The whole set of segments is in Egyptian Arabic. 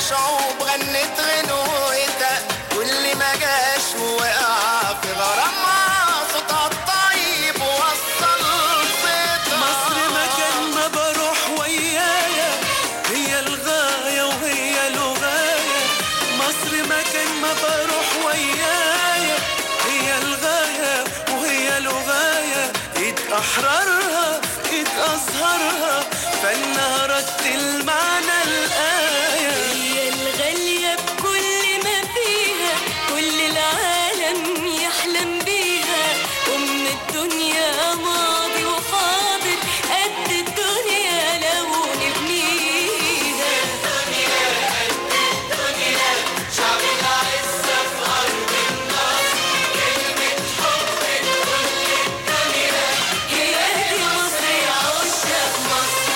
شعوب غنت غنوتها واللي ما جاش وقع في غرامها صوتها الطيب وصل صيتها مصر مكان ما بروح ويايا هي الغاية وهي لغاية مصر مكان ما بروح ويايا هي الغاية وهي لغاية ايد احرارها في ايد ازهرها فانها رتل معنى الايه هي الغالية بكل ما فيها كل العالم يحلم بيها أم الدنيا ماضي وحاضر قد الدنيا لو نبنيها هي دي مصر يا عشاق مصر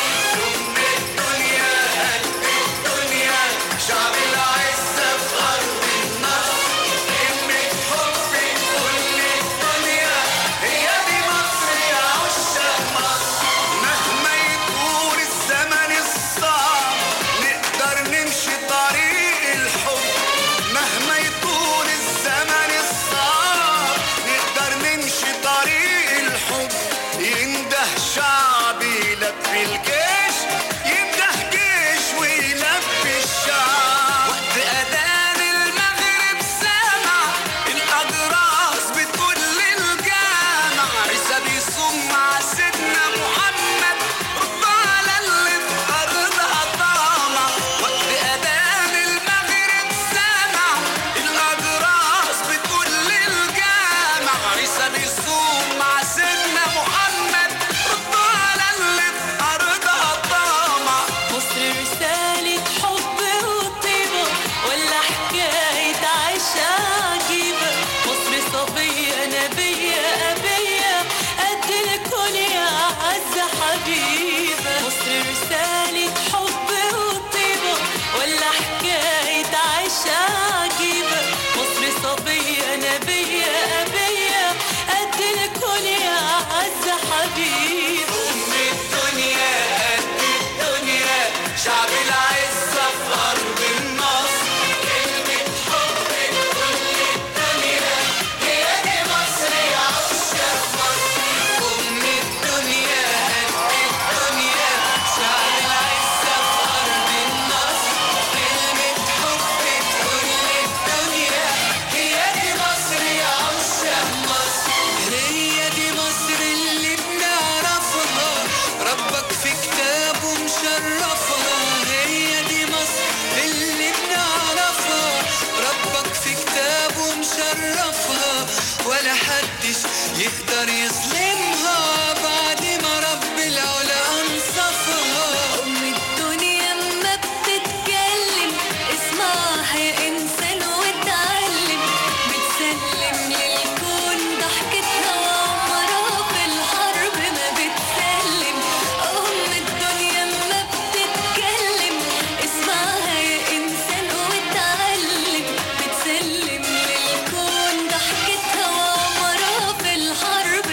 شعب العزة في أرض النصر كلمة حب كل الدنيا هي دي مصر يا عشاق مصر مهما يدور الزمن الصعب نقدر نمشي طريق الحب مهما يطول الزمن الصعب نقدر نمشي طريق الحب ينده شعب يلبي الجيش ينده جيش ويلبي الشعب وقت أذان المغرب سامع الأجراس بتقول للجامع عيسى بيصوم مع سيدنا محمد رد على اللي في أرضها طامع وقت أذان المغرب سامع الأجراس بتقول للجامع عيسى بيصوم مع سيدنا محمد رد على اللي في أرضها طامع مصر رسالة حب وطيبة ولا حكاية عيشة عجيبة مصر صبية نبية أبية قد الكون يا أعز حبيبة مصر رسالة حب وطيبة ولا حكاية عيشة عجيبة مصر صبية نبية أبية قد الكون يا أعز حبيبة أم الدنيا قد الدنيا شعب العزة في أرض النصر كلمة حب كل الدنيا هي دي مصر يا عشاق مصر أم الدنيا قد الدنيا شعب العزة في أرض النصر كلمة حب كل الدنيا هي دي مصر يا عشاق مصر هي دي مصر اللي بنعرفها ربك في كتابه مشرفها هي دي مصر اللي بنعرفها ربك في كتابه مشرفها ولا حدش يقدر يظلمها بعد ما رب العلا انصفها أم الدنيا ما بتتكلم اسمعها يا إنسان واتعلم بتسلم للكون ضحكتها وعمرها في الحرب ما بتسلم أم الدنيا ما بتتكلم اسمعها يا إنسان واتعلم بتسلم للكون ضحكتها وعمرها في الحرب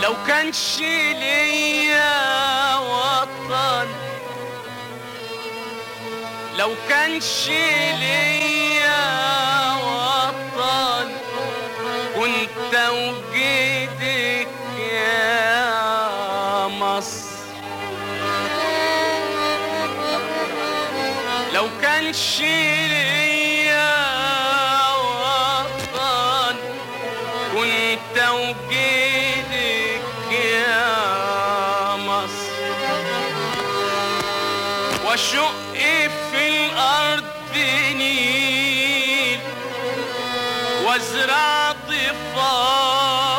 لو كانش ليا وطن لو كانش ليا وطن كنت وجدك يا مصر لو كانش ليا وطن كنت وجدك يا مصر واشق في الارض نيل وازرع ضفاف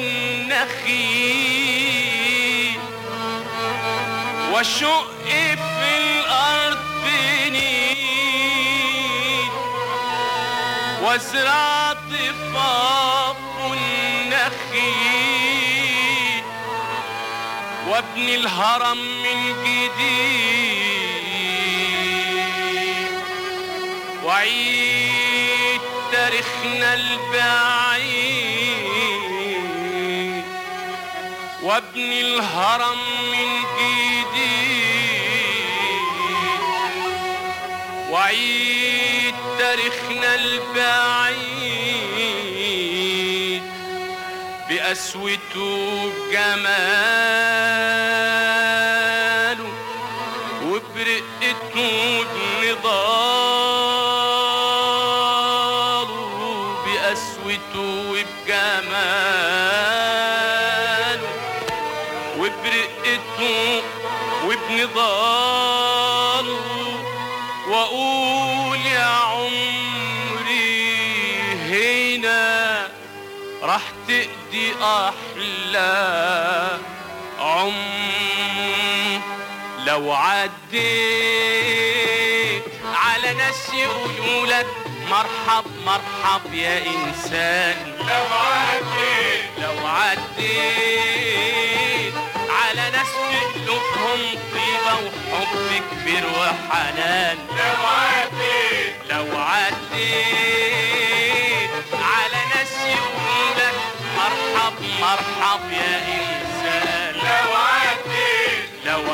النخيل واشق في الارض نيل وازرع ضفاف النخيل وابني الهرم من جديد وعيد تاريخنا البعيد وابني الهرم من جديد وعيد تاريخنا البعيد بقسوته بجماله وبرقته بنضاله بقسوته وبجماله وبرقته وبنضاله واقول يا عمري هنا راح تقضي احلى عمر لو عديت على ناس يقولوا لك مرحب مرحب يا انسان لو عديت لو عديت على ناس في قلوبهم طيبة وحب كبير وحنان لو عديت لو عديت على ناس يقولوا لك مرحب مرحب يا انسان لو عديت لو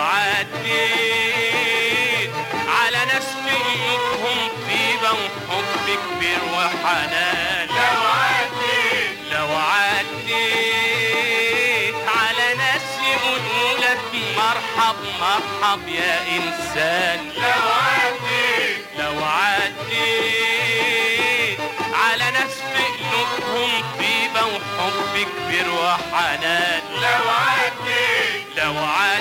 عديت على ناس في قلوبهم طيبة وحب كبير وحنان لو عديت لو عديت على ناس يقولوا لك مرحب مرحب يا انسان لو عديت لو عديت على ناس في قلوبهم طيبة وحب كبير وحنان لو عديت لو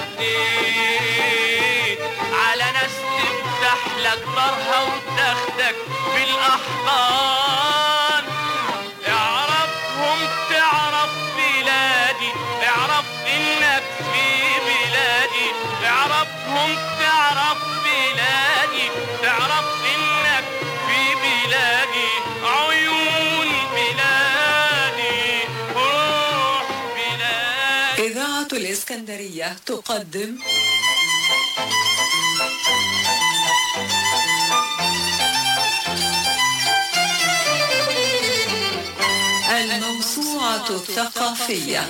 عديت على ناس تفتح لك دارها وتاخدك بالاحضان اعرفهم تعرف بلادي اعرف انك في بلادي اعرفهم تعرف بلادي تعرف انك في بلادي عيون بلادي روح بلادي إذاعة الإسكندرية تقدم الموسوعة الثقافية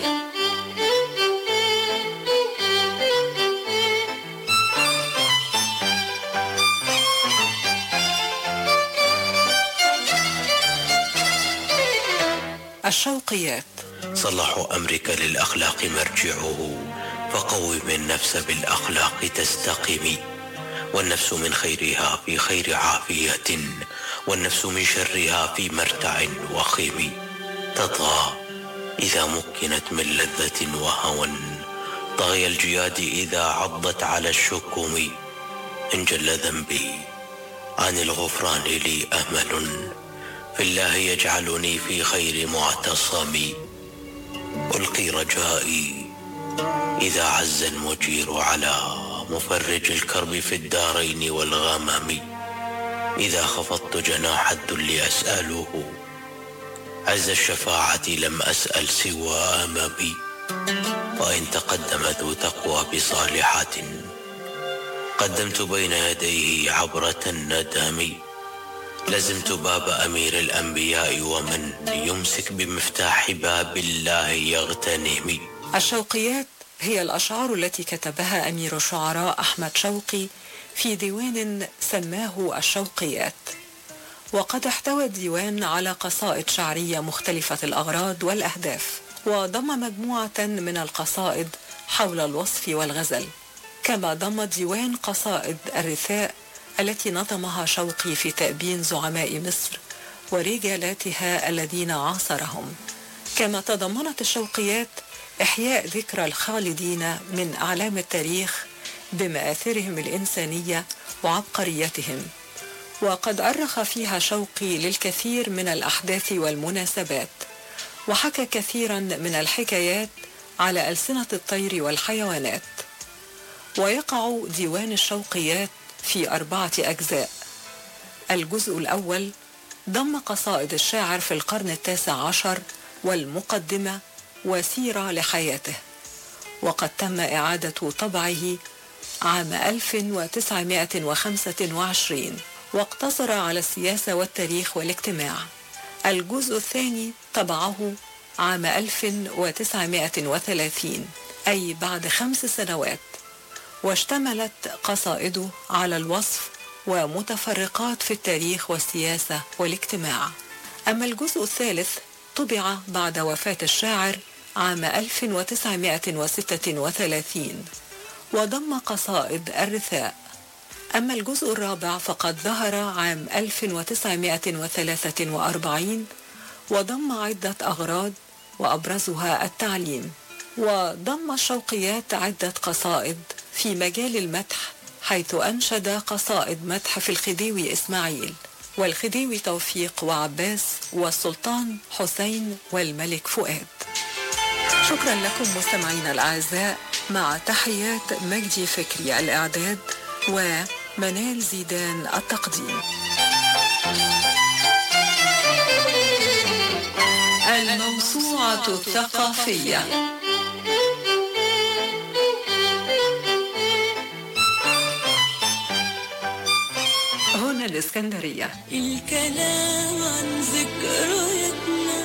الشوقيات صلاح أمرك للأخلاق مرجعه فقوم النفس بالأخلاق تستقم والنفس من خيرها في خير عافية والنفس من شرها في مرتع وخيم تطغى إذا مكنت من لذة وهوى طغي الجياد إذا عضت على الشكم إن جل ذنبي عن الغفران لي أمل في الله يجعلني في خير معتصم ألقي رجائي إذا عز المجير على مفرج الكرب في الدارين والغمم إذا خفضت جناح الذل أسأله عز الشفاعة لم أسأل سوى أمامي وإن تقدم ذو تقوى بصالحات قدمت بين يديه عبرة الندم لزمت باب أمير الأنبياء ومن يمسك بمفتاح باب الله يغتنم الشوقيات هي الأشعار التي كتبها أمير الشعراء أحمد شوقي في ديوان سماه الشوقيات وقد احتوى الديوان على قصائد شعرية مختلفة الأغراض والأهداف وضم مجموعة من القصائد حول الوصف والغزل كما ضم ديوان قصائد الرثاء التي نظمها شوقي في تأبين زعماء مصر ورجالاتها الذين عاصرهم كما تضمنت الشوقيات إحياء ذكرى الخالدين من أعلام التاريخ بمآثرهم الإنسانية وعبقريتهم وقد أرخ فيها شوقي للكثير من الأحداث والمناسبات وحكى كثيرا من الحكايات على ألسنة الطير والحيوانات ويقع ديوان الشوقيات في أربعة أجزاء الجزء الأول ضم قصائد الشاعر في القرن التاسع عشر والمقدمة وسيرة لحياته وقد تم إعادة طبعه عام 1925 واقتصر على السياسة والتاريخ والاجتماع الجزء الثاني طبعه عام 1930 أي بعد خمس سنوات واشتملت قصائده على الوصف ومتفرقات في التاريخ والسياسة والاجتماع أما الجزء الثالث طبع بعد وفاة الشاعر عام 1936 وضم قصائد الرثاء أما الجزء الرابع فقد ظهر عام 1943 وضم عدة أغراض وأبرزها التعليم وضم الشوقيات عدة قصائد في مجال المدح حيث أنشد قصائد مدح في الخديوي إسماعيل والخديوي توفيق وعباس والسلطان حسين والملك فؤاد شكرا لكم مستمعينا الأعزاء مع تحيات مجدي فكري الإعداد ومنال زيدان التقديم الموسوعة الثقافية هنا الإسكندرية الكلام عن ذكرياتنا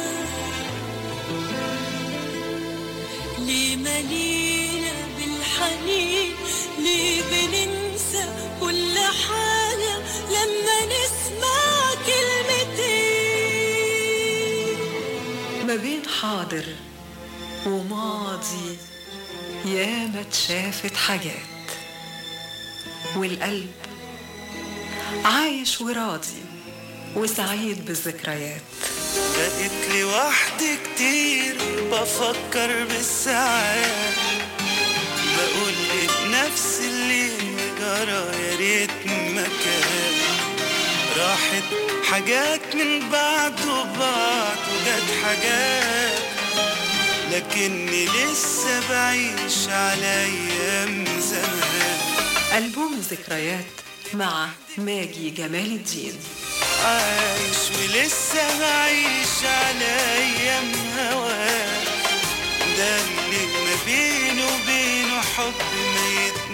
ليه ملينا بالحنين ليه بننسى كل حاجة لما نسمع كلمتين ما بين حاضر وماضي ياما اتشافت حاجات والقلب عايش وراضي وسعيد بالذكريات بقيت لوحدي كتير بفكر بالساعات بقول لنفسي اللي جرى يا ريت مكان راحت حاجات من بعد وبعد وجت حاجات لكني لسه بعيش على ايام زمان ألبوم ذكريات مع ماجي جمال الدين عايش ولسه بعيش على ايام هواك ده اللي ما بينه وبينه حب ما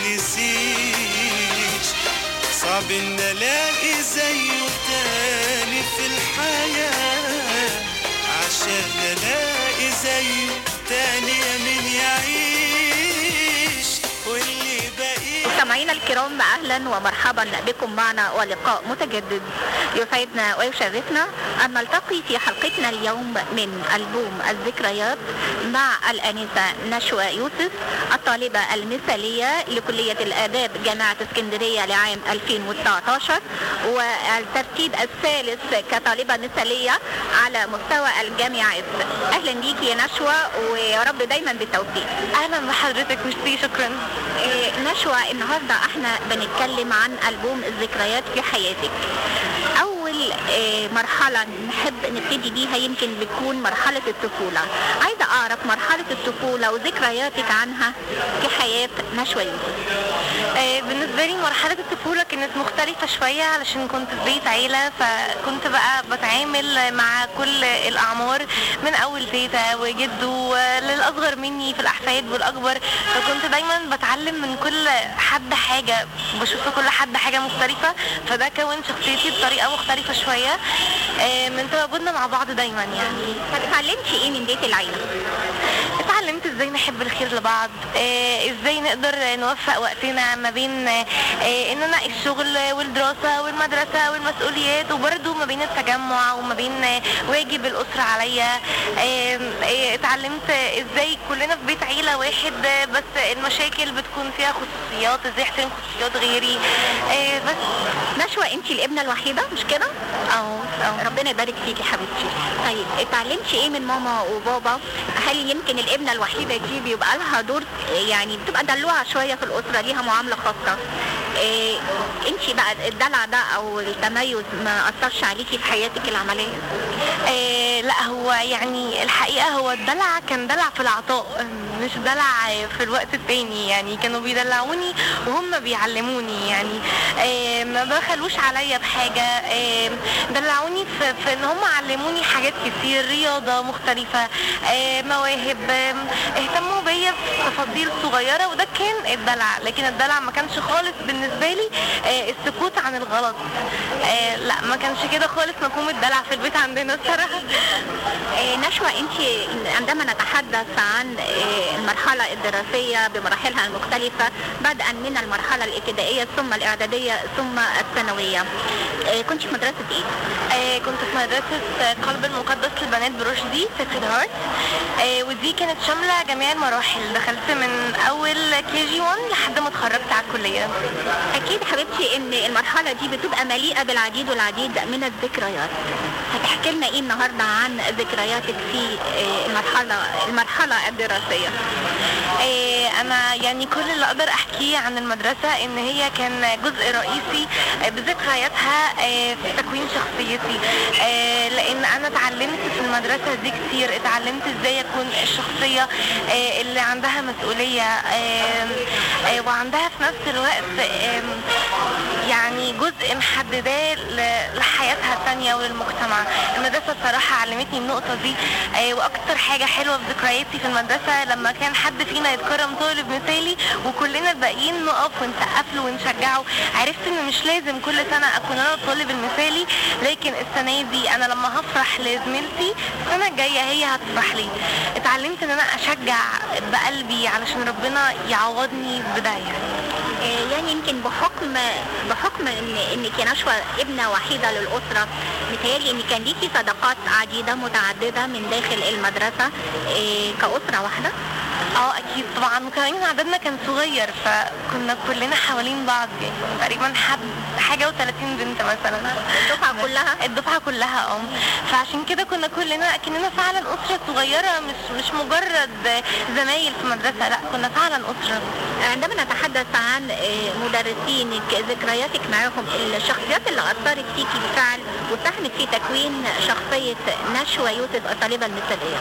يتنسيش صعب ان الاقي زيه تاني في الحياة عشان الاقي زيه تاني يا مين يعيش واللي باقي مستمعينا الكرام اهلا ومرحبا بكم معنا ولقاء متجدد يسعدنا ويشرفنا ان نلتقي في حلقتنا اليوم من البوم الذكريات مع الانسه نشوى يوسف الطالبه المثاليه لكليه الاداب جامعه اسكندريه لعام 2019 والترتيب الثالث كطالبه مثاليه على مستوى الجامعات اهلا بيكي يا نشوى ويا رب دايما بالتوفيق اهلا بحضرتك ميرسي شكرا نشوى النهارده احنا بنتكلم عن البوم الذكريات في حياتك اول آه، مرحله نحب نبتدي بيها يمكن بتكون مرحله الطفوله عايزه اعرف مرحله الطفوله وذكرياتك عنها في حياه نشوى يوسف آه، بالنسبة لي مرحلة الطفولة كانت مختلفة شوية علشان كنت في بيت عيلة فكنت بقى بتعامل مع كل الأعمار من أول تيتا وجدو للأصغر مني في الأحفاد والأكبر فكنت دايما بتعلم من كل حد حاجة بشوف في كل حد حاجة مختلفة فده كون شخصيتي بطريقة مختلفة شوية آه، من تواجدنا مع بعض دايما يعني طب اتعلمتي ايه من بيت العيله اتعلمت ازاي نحب الخير لبعض آه، ازاي نقدر نوفق وقتنا ما بين آه، آه، ان انا الشغل والدراسة والمدرسة والمسؤوليات وبرده ما بين التجمع وما بين آه، واجب الأسرة عليا آه، آه، اتعلمت ازاي كلنا في بيت عيلة واحد آه، بس المشاكل بتكون فيها خصوصيات ازاي احترم خصوصيات غيري آه، بس نشوى انت الابنه الوحيده مش كده اه اه ربنا يبارك فيكي حبيبتي طيب اتعلمتي ايه من ماما وبابا هل يمكن الابنه الوحيده دي بيبقى لها دور يعني بتبقى دلوعه شويه في الاسره ليها معامله خاصه إيه انت بقى الدلع ده او التميز ما اثرش عليكي في حياتك العمليه آه لا هو يعني الحقيقة هو الدلع كان دلع في العطاء مش دلع في الوقت التاني يعني كانوا بيدلعوني وهم بيعلموني يعني آه ما بخلوش عليا بحاجة آه دلعوني في, في ان هم علموني حاجات كتير رياضة مختلفة آه مواهب آه اهتموا بيا في تفاصيل صغيرة وده كان الدلع لكن الدلع ما كانش خالص بالنسبة لي آه السكوت عن الغلط آه لا ما كانش كده خالص مفهوم الدلع في البيت عندنا الصراحة إيه نشوى انت عندما نتحدث عن إيه المرحله الدراسيه بمراحلها المختلفه بدءا من المرحله الابتدائيه ثم الاعداديه ثم الثانويه إيه كنت في مدرسه ايه آه كنت في مدرسة قلب المقدس للبنات برشدي سيكريد هارت آه ودي كانت شاملة جميع المراحل دخلت من أول كي جي 1 لحد ما اتخرجت على الكلية اكيد حبيبتي ان المرحله دي بتبقى مليئه بالعديد والعديد من الذكريات هتحكي لنا ايه النهارده عن ذكرياتك في إيه المرحله المرحله الدراسيه آه أنا يعني كل اللي أقدر أحكيه عن المدرسة إن هي كان جزء رئيسي آه، بذكرياتها آه، في تكوين شخصيتي آه، لأن أنا اتعلمت في المدرسة دي كتير اتعلمت إزاي أكون الشخصية آه، اللي عندها مسؤولية آه، آه، وعندها في نفس الوقت آه، يعني جزء محدداه ل- لحياتها التانية وللمجتمع المدرسة الصراحة علمتني النقطة دي آه، وأكتر حاجة حلوة في ذكرياتي في المدرسة لما كان حد فينا يتكرم طالب مثالي وكلنا الباقيين نقف ونسقف له ونشجعه عرفت إن مش لازم كل سنة أكون أنا الطالب المثالي لكن السنة دي أنا لما هفرح لزميلتي السنة الجاية هي هتفرح لي اتعلمت إن أنا أشجع بقلبي علشان ربنا يعوضني بده يعني إيه يعني يمكن بحكم بحكم ان انك يا نشوى ابنه وحيده للاسره متهيألي ان كان ليكي صداقات عديده متعدده من داخل المدرسه إيه كاسره واحده اه اكيد طبعا وكمان عددنا كان صغير فكنا كلنا حوالين بعض يعني تقريبا حد حاجه و30 بنت مثلا الدفعه كلها الدفعه كلها اه فعشان كده كنا كلنا اكننا فعلا اسره صغيره مش مش مجرد زمايل في مدرسه لا كنا فعلا اسره عندما نتحدث عن إيه، مدرسينك ذكرياتك معهم الشخصيات اللي اثرت فيكي بالفعل وساهمت في تكوين شخصيه نشوى يوسف الطالبه المثاليه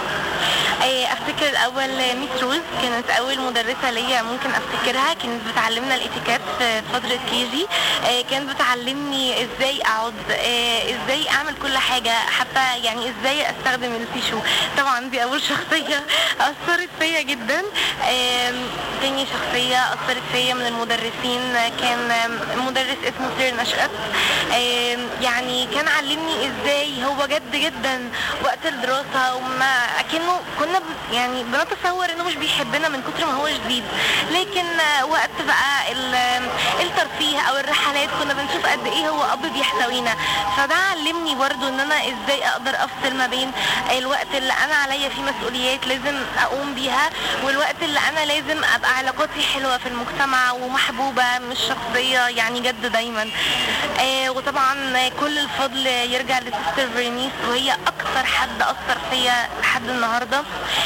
آه، افتكر الاول ميس روز كانت اول مدرسه ليا ممكن افتكرها كانت بتعلمنا الاتيكيت في فتره كي جي كانت بتعلمني ازاي اقعد آه، ازاي اعمل كل حاجه حتى يعني ازاي استخدم التيشو طبعا دي اول شخصيه اثرت فيا جدا آم، تاني شخصيه اثرت فيا من المدرسين كان آم، مدرس اسمه سير نشأت آم، يعني كان علمني ازاي هو جد جدا وقت الدراسه وما اكنه كنا ب- يعني بنتصور انه مش بيحبنا من كتر ما هو شديد لكن آه، وقت بقى ال- الترفيه او الرحلات كنا بنشوف قد ايه هو اب بيحتوينا فده علمني برضو ان انا ازاي اقدر افصل ما بين الوقت اللي انا عليا فيه مسؤوليات لازم اقوم بيها والوقت اللي انا لازم ابقى علاقاتي حلوه في المجتمع ومحبوبه مش شخصيه يعني جد دايما آه وطبعا كل الفضل يرجع لسيستر فيرنيس وهي اكتر حد اثر فيا لحد النهارده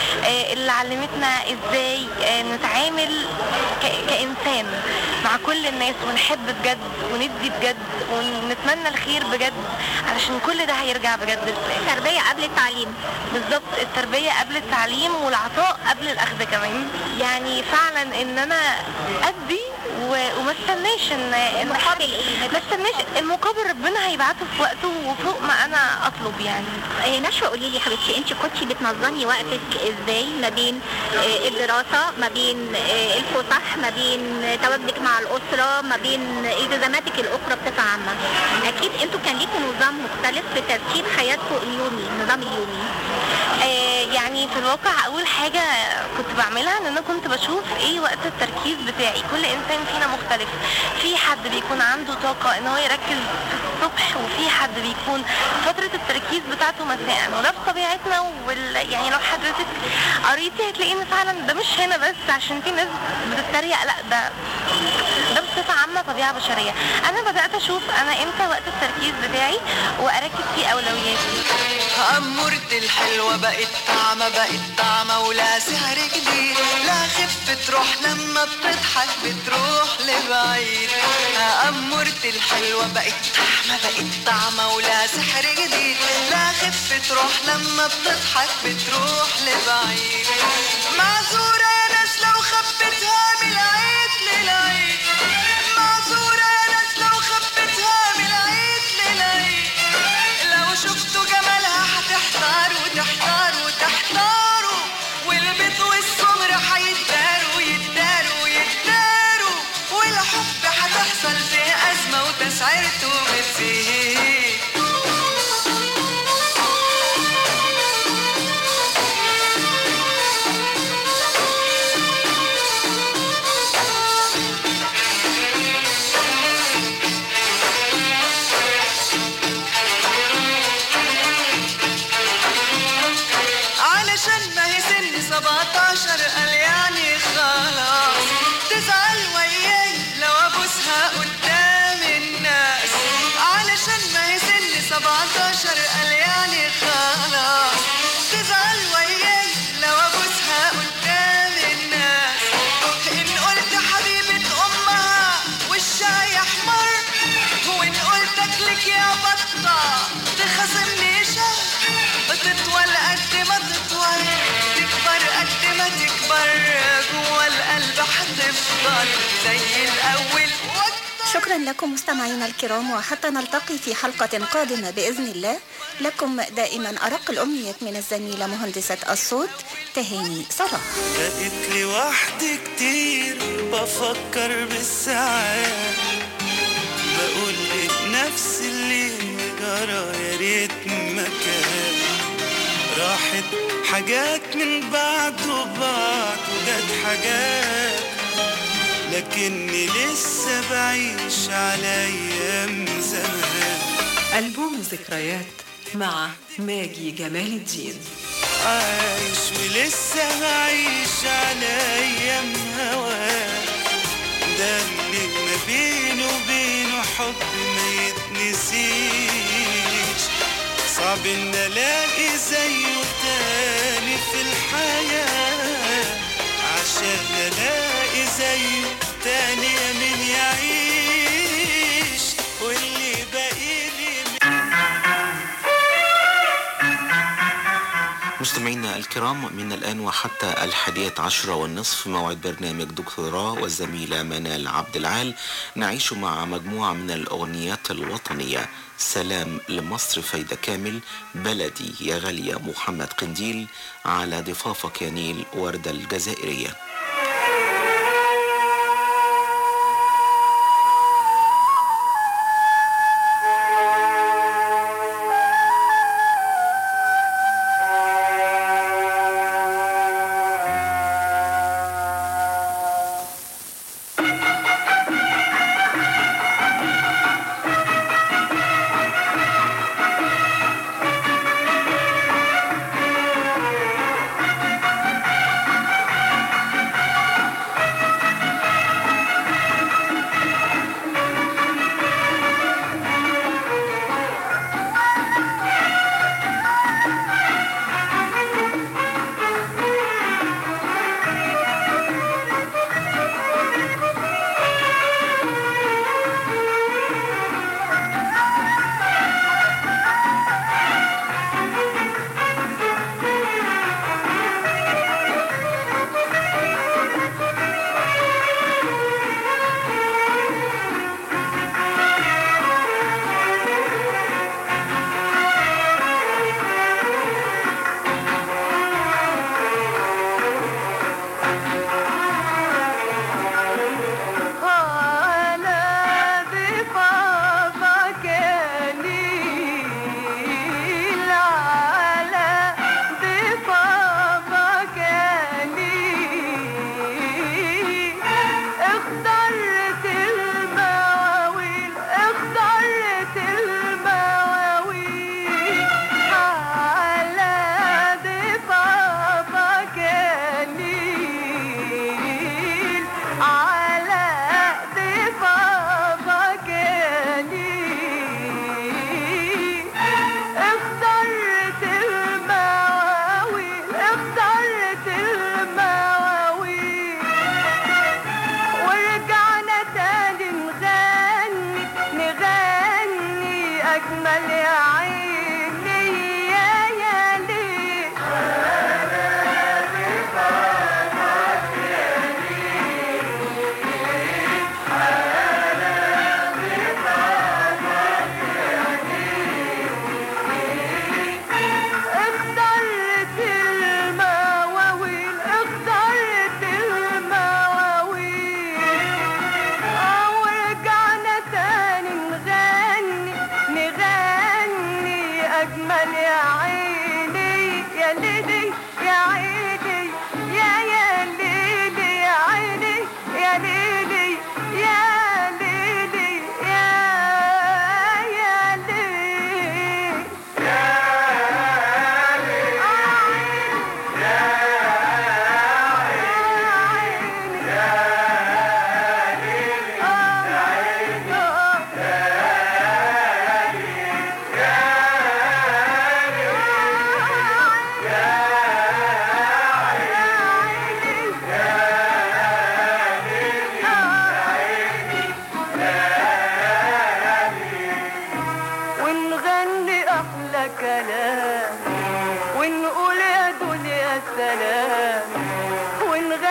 آه اللي علمتنا ازاي آه نتعامل ك- كانسان مع كل الناس ونحب بجد وندي بجد ونتمنى الخير بجد علشان كل ده هيرجع بجد لله التربيه قبل التعليم بالظبط التربية قبل التعليم والعطاء قبل الأخذ كمان يعني فعلا إن أنا أدي و- وما استناش إن إن المقابل حد- إيه؟ ما استناش المقابل ربنا هيبعته في وقته وفوق ما أنا أطلب يعني إيه نشوى قولي لي حبيبتي انت كنت بتنظمي وقتك ازاي ما بين إيه الدراسه ما بين إيه الفسح ما بين تواجدك مع الاسره ما بين التزاماتك الاخرى بصفه عامه اكيد انتوا كان ليكم نظام مختلف في ترتيب حياتكم اليومي النظام اليومي آه يعني في الواقع اول حاجه كنت بعملها ان انا كنت بشوف ايه وقت التركيز بتاعي كل انسان فينا مختلف في حد بيكون عنده طاقه ان هو يركز في الصبح وفي حد بيكون فتره التركيز بتاعته مساء وده في طبيعتنا وال... يعني لو حضرتك قريتي هتلاقي ان فعلا ده مش هنا بس عشان في ناس بتتريق لا ده ده بصفة عامة طبيعة بشرية أنا بدأت أشوف أنا إمتى وقت التركيز بتاعي وأركز فيه أولوياتي أمورتي الحلوة بقت طعمة بقت طعمة ولا سعر جديد لا خف تروح لما بتضحك بتروح لبعيد أمورتي الحلوة بقت طعمة بقت طعمة ولا سحر جديد لا خف تروح لما بتضحك بتروح لبعيد معذورة يا ناس لو خبتها من العيد للعيد معذورة يا ناس لو خبتها من العيد للعيد لو شفتوا جمالها هتحتاروا تحتاروا تحتاروا والبيض والسمر هيتداروا يتداروا يتداروا والحب هتحصل فيه أزمة وتسعيرته بتزيد علشان ما هي سن 17 قال يعني خلاص تزعل وياي لو ابوسها قدام الناس علشان ما هي سن 17 قال يعني خلاص تزعل وياي لو ابوسها قدام الناس ان قلت حبيبة امها وشها يحمر وان قلت اكلك يا بطة تخاصمني شهر تطول قد ما تطول تكبر قد ما تكبر جوا القلب هتفضل زي الاول شكرا لكم مستمعينا الكرام وحتى نلتقي في حلقة قادمة بإذن الله لكم دائما أرق الأمنيات من الزميلة مهندسة الصوت تهاني صلاح بقيت لوحدي كتير بفكر بالساعات بقول لنفسي اللي جرى يا ريت مكان راحت حاجات من بعد وبعد وجت حاجات لكني لسه بعيش على ايام زمان ألبوم ذكريات مع ماجي جمال الدين عايش ولسه عايش على ايام هواه ده اللي ما بينه وبينه حب ما يتنسيش صعب ان الاقي زيه تاني في الحياة عشان الاقي زيه تاني يا مين يعيش واللي باقيلي مستمعينا الكرام من الآن وحتى الحادية عشرة والنصف موعد برنامج دكتوراه والزميلة منال عبد العال نعيش مع مجموعة من الأغنيات الوطنية سلام لمصر فايدة كامل بلدي يا غالية محمد قنديل على ضفافك يا نيل وردة الجزائرية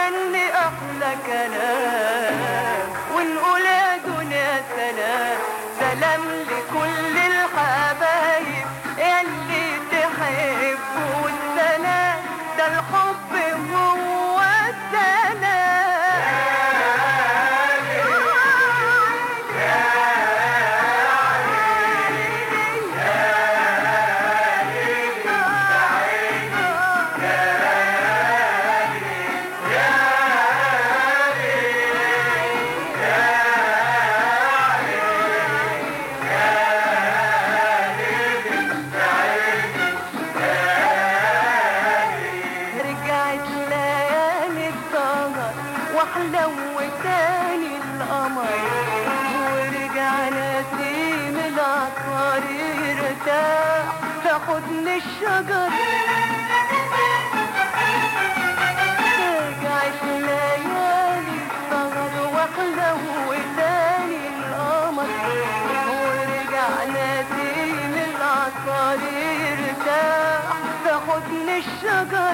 ونغني أحلى كلام ونقول يا دنيا سلام سلام لكل الحبايب اللي تحبوا السلام ده الحب هو رجعت ليالي السهر وحلو تاني القمر ورجع نسيم العطار يرتاح في حضن الشجر رجعت ليالي السهر وحلو تاني القمر ورجع نسيم العطار يرتاح في حضن الشجر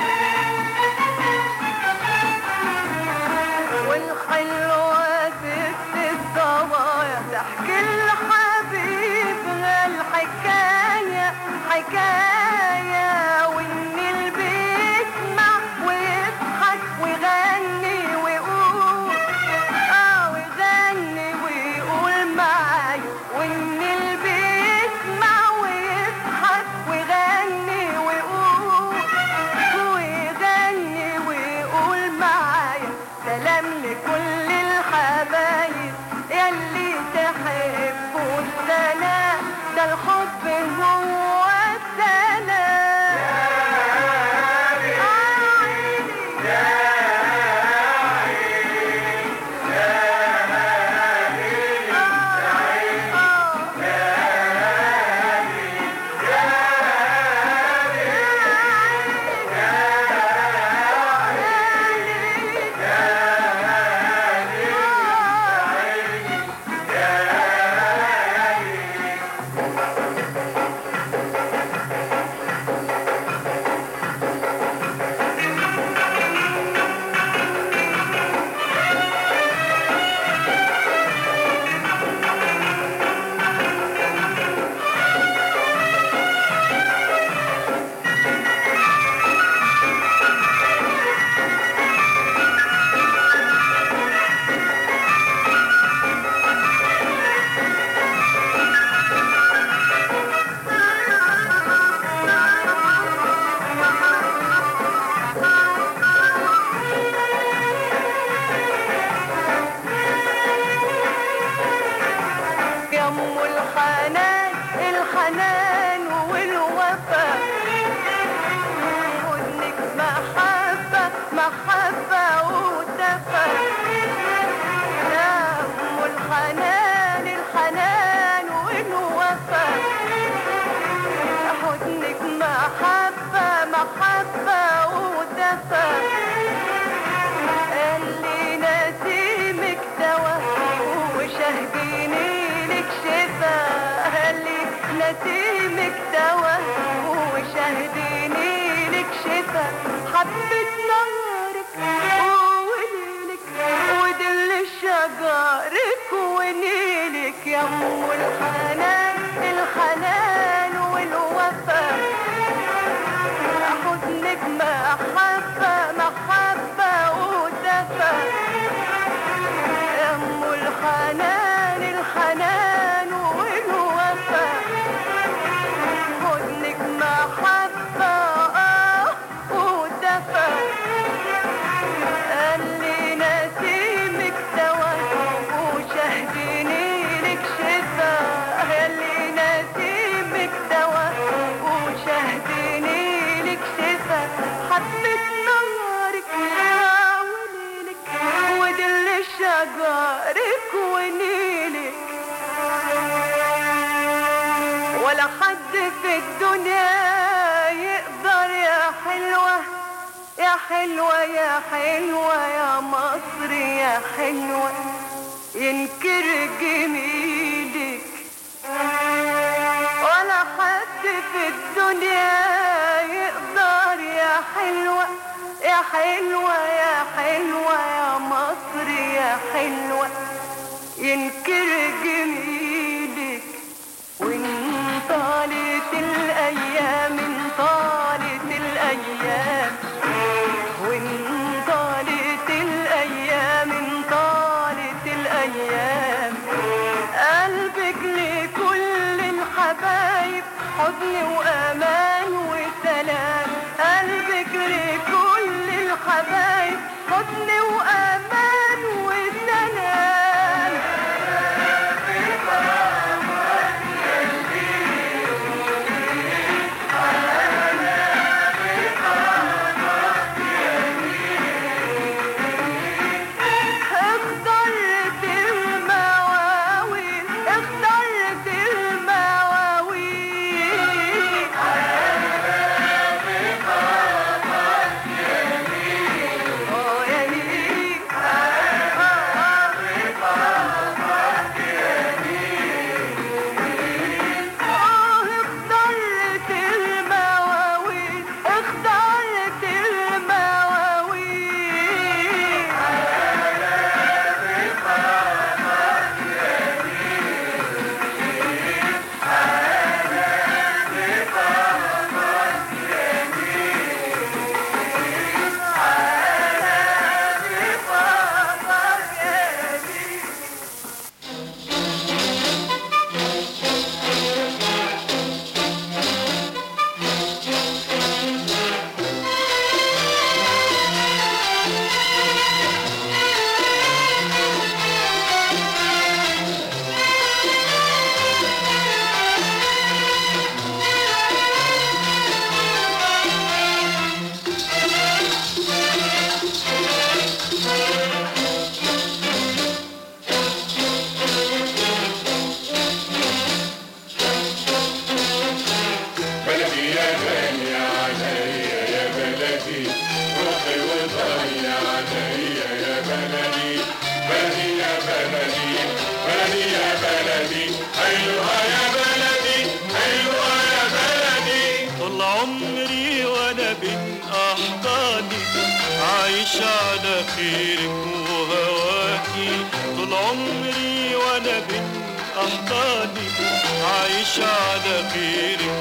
والحلوة ست الصبايا تحكي لحبيبها الحكاية حكاية وإن البيت مع ويضحك ويغني ويقول آه ويغني ويقول معايا وإن البيت مع ويضحك ويغني ويقول ويغني ويقول معايا سلام لكل الحبايب يلي تحبوا السلام ده الحب هو السلام يا ام الحنان الحنان والوفا حضنك محبة محبة ودفى يا ام الحنان الحنان والوفا حضنك محبة محبة ودفى اللي نسيمك دوا وشهديني لك شفا اللي نسيمك دوا وشهديني لك شفا حبة نارك وليلك ودل شجرك ونيلك يا ام الحنان الحنان والوفا حضنك محبة محبة ودفى أم الحنان الحنان والوفا حضنك محبة آه ودفى اللي نسيمك دوا وشهديني لك شفا اللي نسيمك دوا وشهديني لك شفا حبة نارك وليلك ودل شجرك ونيلك ولا حد في الدنيا يقدر يا حلوة يا حلوة يا حلوة يا مصر يا حلوة ينكر جميلك ولا حد في الدنيا يقدر يا حلوة يا يا حلوة يا حلوة يا مصر يا حلوة ينكر جميلك وان طالت الايام ان طالت الايام وان طالت الايام ان طالت الايام قلبك لكل الحبايب حضن وامان وسلام قلبك لكل الحبايب حضن وامان وسلام اخترت المواويل اخترت المواويل اه يا ليل اه اخترت المواويل اخترت المواويل بلدي يا غالي عليا يا بلدي روحي وطني عليا يا بلدي بلدي يا بلدي بلدي يا بلدي حلوة يا بلدي حلوة يا بلدي طول عمري وانا بين احضاني عايش على خيرك وهواكي طول عمري وانا بين احضاني عايش على خيرك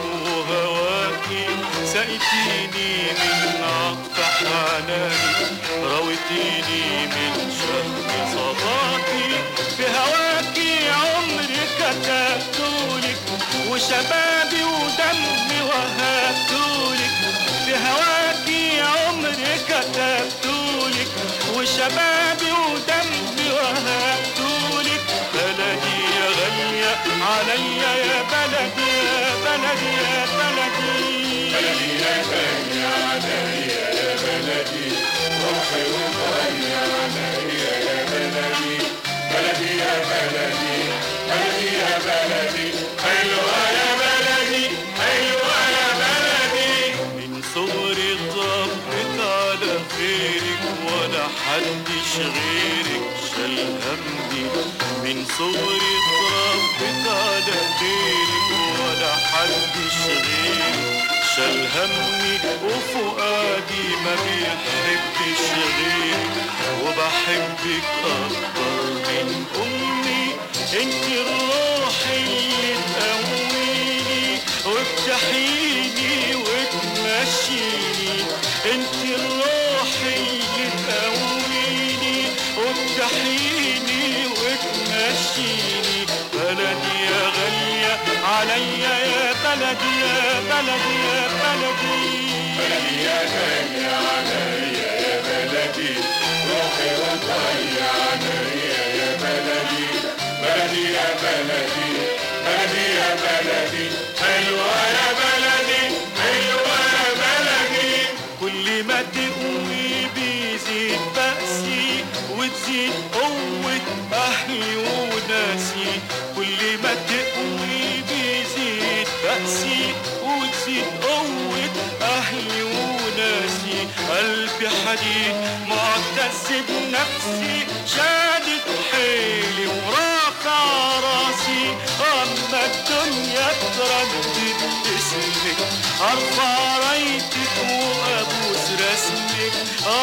وهواكي سقيتيني من عطف حناني رويتيني من شهد صداقي في هواكي عمري كتبتولك وشبابي ودمي وهبتولك في هواكي عمري كتبتولك وشبابي ودمي وهبتولك بلدي يا غالية عليا يا بلدي يا بلدي يا بلدي بلدي يا غالي عليا يا بلدي روحي وطني عليا يا بلدي بلدي يا بلدي بلدي يا بلدي حلوة يا بلدي حلوة يا بلدي من صغري اتربيت على خيرك ولا حدش غيرك شال همي من صغري اتربيت على خيرك ولا حدش غيرك شال همي وفؤادي ما بيحبش غيرك وبحبك اكتر من امي انت الروح اللي تقويني وبتحييني وتمشيني انت الروح اللي تقويني وبتحييني وتمشيني بلدي يا غالية عليا يا بلدي يا بلدي يا بلدي بلدي يا غالي عليا يا بلدي روحي وطني عليا يا بلدي بلدي يا بلدي بلدي يا بلدي حلوة يا بلدي حلوة يا بلدي كل ما تقوي بيزيد بأسي وتزيد قوة أهلي وناسي كل ما تقوي بيزيد بأسي وتزيد قوة أهلي وناسي قلبي حديد معتز بنفسي شادد حيلي ورافع راسي أما الدنيا تردد اسمك أرفع رايتك وأبوس رسمك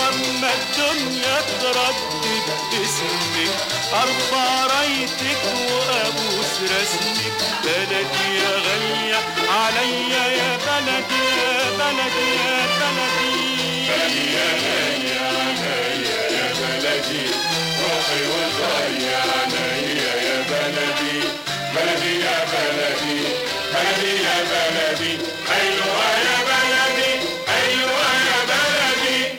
لما الدنيا تردد اسمك ارفع رايتك وابوس رسمك بلدي يا غالية عليا يا بلدي يا بلدي يا بلدي بلدي يا غالية عليا يا بلدي روحي وضيع عليا يا بلدي بلدي يا بلدي بلدي يا بلدي أيوة يا بلدي أيوة يا بلدي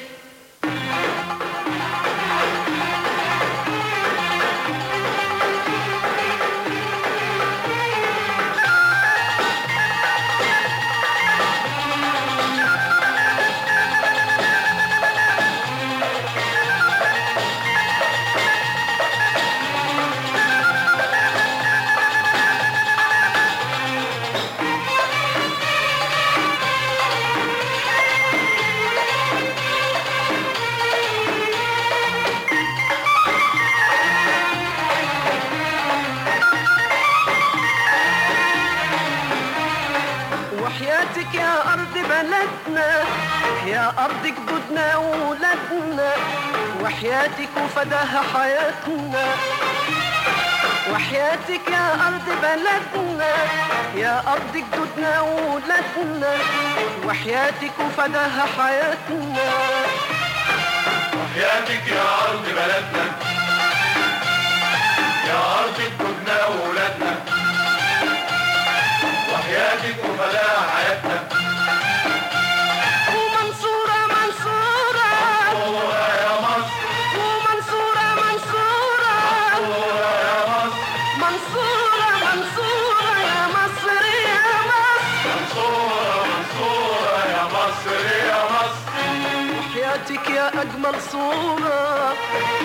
وحياتك يا أرض بلدنا يا أرض جدودنا وولادنا وحياتك وفداها حياتنا وحياتك يا أرض بلدنا يا أرض جدودنا وولادنا وحياتك وفداها حياتنا وحياتك يا أرض بلدنا يا أرض جدودنا وولادنا وحياتك وفداها حياتنا ومنصورة منصورة منصورة يا مصر ومنصورة منصورة منصورة يا مصر منصورة منصورة يا مصر يا مصر منصورة منصورة يا مصر يا مصر وحياتك يا أجمل صورة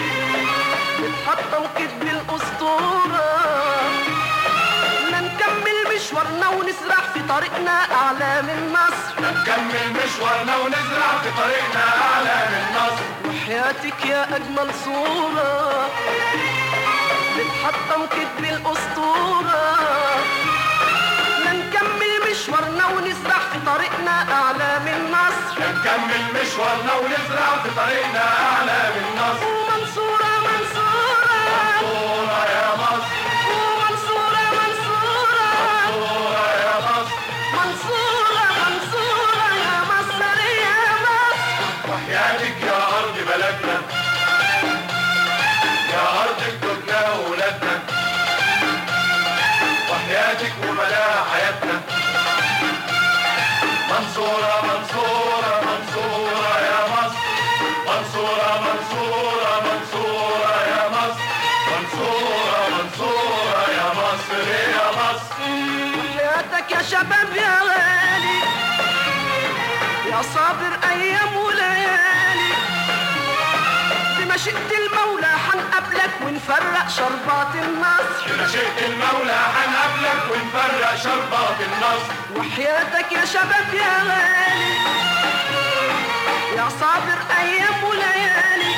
بتحطم كتب الأسطورة لا نكمل مشوارنا ونسرح في طريقنا أعلى من مصر نكمل مشوارنا ونزرع في طريقنا أعلى من نصر وحياتك يا أجمل صورة بتحطم كتب الأسطورة لا نكمل مشوارنا ونسرح في طريقنا أعلى من مصر نكمل مشوارنا ونزرع في طريقنا أعلى من نصر ومنصورة منصورة منصورة يا مصر ومنصورة منصورة منصورة يا مصر منصورة منصورة يا مصر يا مصر وحياتك يا أرض بلدنا يا أرض جدودنا وولادنا وحياتك وملاها حياتنا منصورة منصورة منصورة يا مصر منصورة منصورة منصورة يا مصر منصورة منصورة يا مصر يا مصر وحياتك يا شباب يا غالي يا صابر ايام وليالي بمشيئة المولى حنقابلك ونفرق شربات النصر بمشيئة المولى حنقابلك ونفرق شربات النصر وحياتك يا شباب يا غالي يا صابر ايام وليالي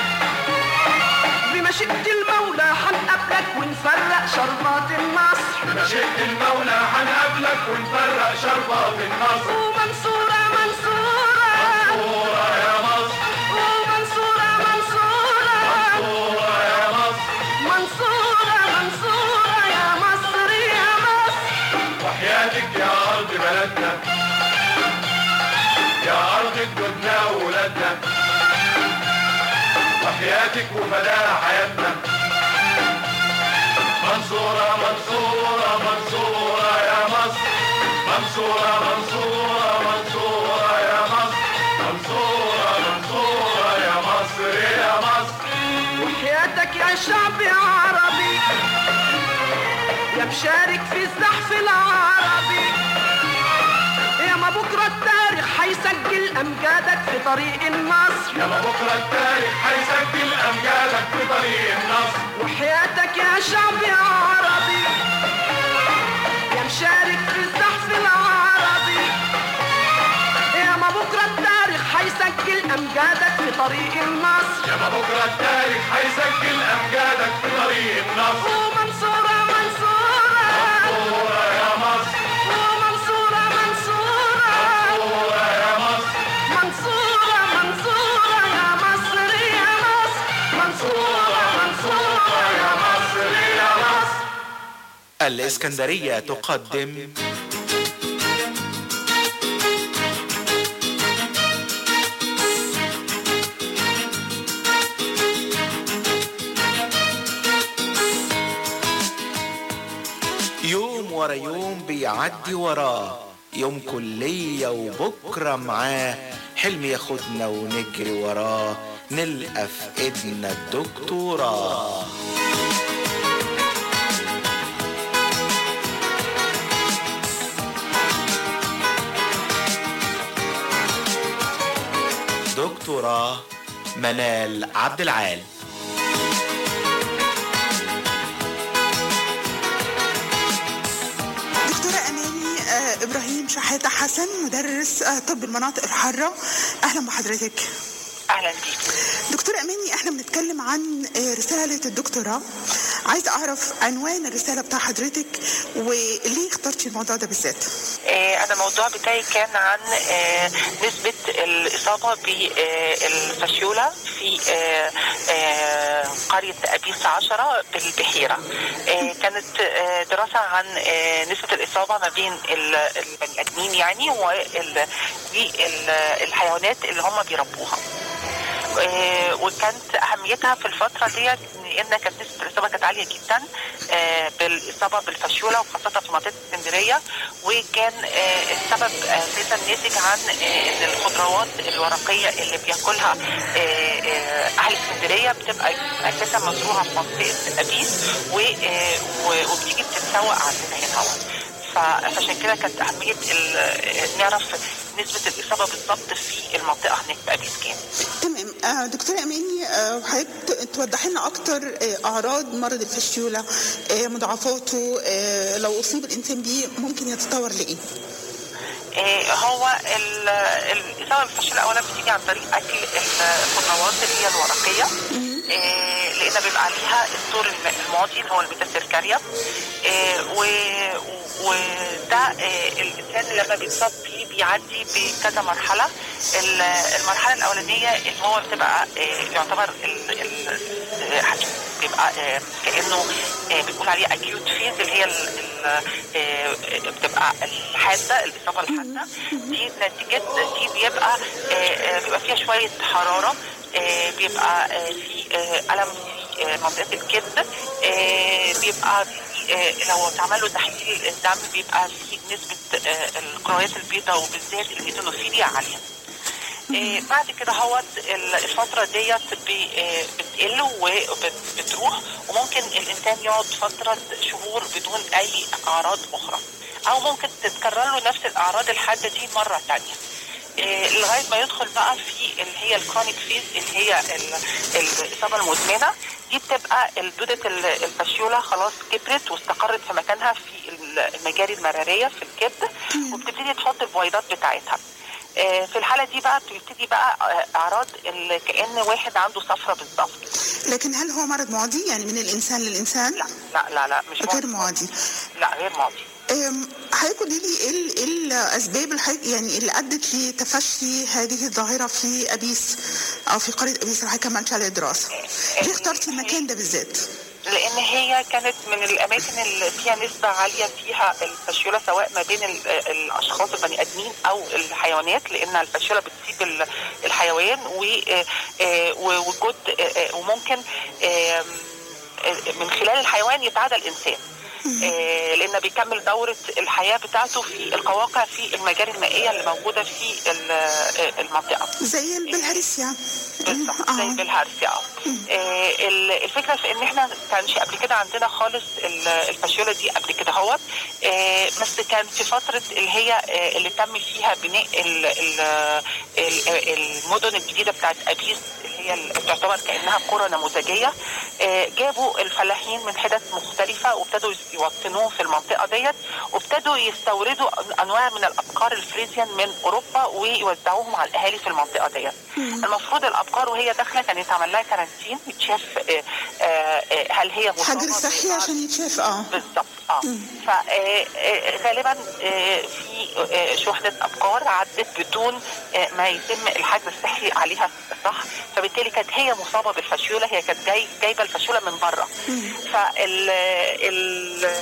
بمشيئة المولى حنقابلك ونفرق شربات النصر بمشيئة المولى حنقابلك ونفرق شربات النصر ومنصورة منصورة منصورة يا مصر ومنصورة منصورة منصورة يا مصر منصورة منصورة يا مصر يا مصر وحياتك يا أرض بلدنا يا أرض جدودنا وولادنا وحياتك وفداها حياتنا منصورة منصورة منصورة يا مصر منصورة منصورة منصورة يا مصر منصورة منصورة يا مصر يا مصر وحياتك يا شعب عربي يا مشارك في الزحف العربي يا ما بكرة التاريخ هيسجل أمجادك في طريق النصر يا ما بكرة التاريخ هيسجل أمجادك في طريق النصر وحياتك يا شعب عربي يا مشارك في الزحف العربي يا ما بكرة التاريخ هيسجل أمجادك في طريق النصر يا ما بكرة التاريخ هيسجل أمجادك في طريق النصر ومنصورة منصورة منصورة يا مصر ومنصورة منصورة منصورة يا مصر منصورة منصورة يا مصر الإسكندرية تقدم يوم ورا يوم بيعدي وراه يوم كلية وبكرة معاه حلم ياخدنا ونجري وراه نلقى في ايدنا الدكتوراه دكتوراه منال عبد العال دكتورة أماني آه، إبراهيم شحاتة حسن مدرس آه، طب المناطق الحارة أهلا بحضرتك اهلا بيك دكتورة أماني احنا بنتكلم عن آه، رسالة الدكتوراه عايز أعرف عنوان الرسالة بتاع حضرتك وليه اخترتي الموضوع ده بالذات آه، انا الموضوع بتاعي كان عن آه، نسبة الاصابة بالفاشيولا في آه، آه، قرية ابيس عشرة بالبحيرة آه، كانت آه، دراسة عن آه، نسبة الاصابة ما بين ال- البني ادمين يعني والحيوانات اللي هم بيربوها آه، وكانت اهميتها في الفتره ديت ان كانت نسبه الاصابه كانت عاليه جدا آه، بالاصابه بالفاشيولا وخاصه في منطقه اسكندريه وكان آه، السبب اساسا ناتج عن آه، ان الخضروات الورقيه اللي بياكلها آه، آه، اهل اسكندريه بتبقى اساسا مزروعه في منطقه ابيس و- آه، و- وبتيجي بتتسوق عندنا هنا ف- فعشان كده كانت اهميه ال- نعرف نسبه الاصابه بالضبط في المنطقه هناك في ابيس كام تمام آه، دكتورة أماني آه، حضرتك ت- توضحي لنا أكتر آه، أعراض مرض الفاشيولا آه، مضاعفاته آه، لو أصيب الإنسان بيه ممكن يتطور لإيه؟ آه، هو ال- الإصابة بالفشل أولا بتيجي عن طريق أكل الخضروات اللي هي الورقية آه، لأن بيبقى عليها الدور الم- الماضي اللي هو الميتاسيركاريا آه، و- وده آه، الإنسان لما بيتصاب بيه بيعدي بكذا مرحلة ال- المرحلة الأولانية اللي هو بتبقى آه، يعتبر ال- ال- آه، بيبقى آه، كأنه آه، بنقول عليه acute phase اللي هي ال- ال- آه، بتبقى الحادة الإصابة الحادة دي نتيجة دي بيبقى آه، آه، بيبقى فيها شوية حرارة آه، بيبقى آه، في آه، ألم في آه، منطقة الكبد آه، بيبقى في آه، لو اتعمل له تحليل الدم بيبقى في نسبة آه، الكرويات البيضاء وبالذات الإيزونوفيليا عالية آه، بعد كده هوت ال- الفترة ديت بي- آه، بتقل وبتروح وممكن الإنسان يقعد فترة شهور بدون أي أعراض أخرى أو ممكن تتكرر له نفس الأعراض الحادة دي مرة تانية آه، لغايه ما يدخل بقى في اللي هي الكرونيك فيز اللي هي ال- الاصابه المزمنه دي بتبقى الدوده ال- الفاشيولا خلاص كبرت واستقرت في مكانها في ال- المجاري المراريه في الكبد وبتبتدي تحط البويضات بتاعتها آه، في الحاله دي بقى بتبتدي بقى آه، اعراض ال- كان واحد عنده صفرة بالظبط لكن هل هو مرض معدي يعني من الإنسان للإنسان؟ لا لا لا لا مش غير معدي لا غير معدي أم، حضرتك قولي لي ايه ال- إيه الاسباب اللي حضرتك- يعني اللي ادت لتفشي هذه الظاهره في ابيس او في قريه ابيس اللي حضرتك كمان على الدراسه؟ ليه اخترتي المكان ده بالذات؟ لان هي كانت من الاماكن اللي فيها نسبه عاليه فيها الفاشيولا سواء ما بين ال- الاشخاص البني ادمين او الحيوانات لان الفاشيولا بتصيب ال- الحيوان و- آه، آه، ووجود آه، آه، وممكن آم، آه، من خلال الحيوان يتعدى الانسان آه، لان بيكمل دوره الحياه بتاعته في القواقع في المجاري المائيه اللي موجوده في ال- آه، المنطقه زي البلهارسيا بالظبط زي بالهارسيا اه آه، ال- الفكره في ان احنا كانش قبل كده عندنا خالص ال- الفاشيولا دي قبل كده هوت آه، بس كان في فتره اللي هي آه، اللي تم فيها بناء ال- ال- ال- المدن الجديده بتاعت ابيس اللي هي ال- تعتبر كانها قرى نموذجيه آه، جابوا الفلاحين من حتت مختلفه وابتدوا يوطنوهم في المنطقه ديت وابتدوا يستوردوا انواع من الابقار الفريزيان من اوروبا ويوزعوهم على الاهالي في المنطقه ديت المفروض الابقار وهي داخله كان يتعمل لها كارانتين يتشاف آه، آه، آه، هل هي مصابة حجر صحي ببعض- عشان يتشاف اه بالظبط اه فغالبا في آه، شحنة أبقار عدت بدون آه، ما يتم الحجر الصحي عليها صح فبالتالي كانت هي مصابة بالفاشيولا هي كانت جاي جايبة الفاشيولا من بره فال ال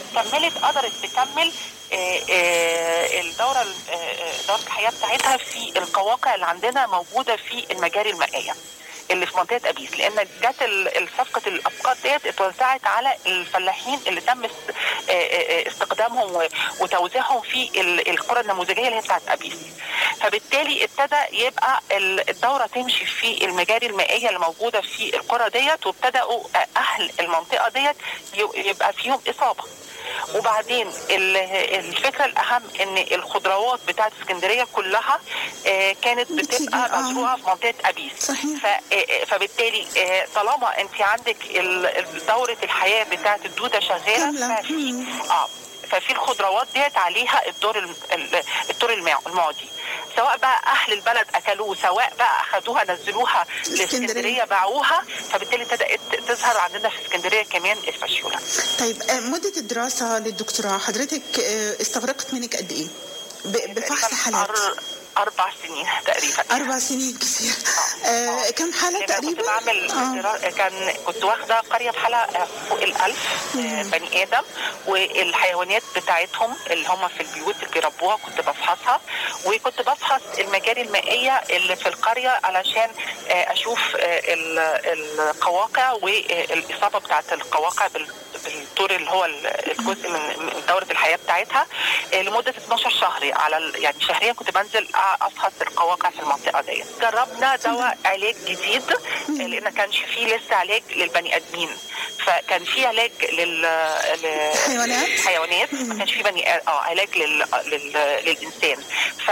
كملت قدرت تكمل آه، آه، الدوره ال- آه، آه، دوره الحياه بتاعتها في القواقع اللي عندنا موجوده في المجاري المائيه اللي في منطقه ابيس لان جت ال- صفقه الابقار ديت اتوزعت على الفلاحين اللي تم است- آه، آه، استخدامهم و- وتوزيعهم في ال- القرى النموذجيه اللي هي بتاعت ابيس فبالتالي ابتدى يبقى ال- الدوره تمشي في المجاري المائيه اللي موجوده في القرى ديت وابتدأوا آه، اهل المنطقه ديت ي- يبقى فيهم اصابه وبعدين ال- الفكره الاهم ان الخضروات بتاعت اسكندريه كلها آه، كانت بتبقى مزروعه في منطقه ابيس ف- آه، فبالتالي آه، طالما انت عندك ال- ال- دوره الحياه بتاعت الدوده شغاله ففي اه ففي الخضروات ديت عليها الدور الم- ال- الدور المع- المعدي سواء بقى اهل البلد اكلوه سواء بقى اخدوها نزلوها لاسكندريه باعوها فبالتالي ابتدات تظهر عندنا في اسكندريه كمان الفاشيولا طيب آه، مدة الدراسة للدكتوراه حضرتك آه، استغرقت منك قد ايه؟ ب- بفحص حالات أر- اربع سنين تقريبا أربع سنين كثير آه، كم حالة لأن أنا كنت تقريبا؟ بعمل آه. درا- كان كنت واخده قريه بحالها فوق الألف آه، بني ادم والحيوانات بتاعتهم اللي هم في البيوت اللي بيربوها كنت بفحصها وكنت بفحص المجاري المائيه اللي في القريه علشان آه، اشوف آه، ال- القواقع والاصابه بتاعت القواقع بال- بالدور اللي هو ال- الجزء من من دوره الحياه بتاعتها آه، لمده 12 شهر على ال- يعني شهريا كنت بنزل أ- افحص القواقع في المنطقه ديت جربنا دواء علاج جديد آه، لان ما كانش فيه لسه علاج للبني ادمين فكان في علاج لل حيوانات؟ حيوانات ما كانش في بني آ- اه علاج لل... لل... للانسان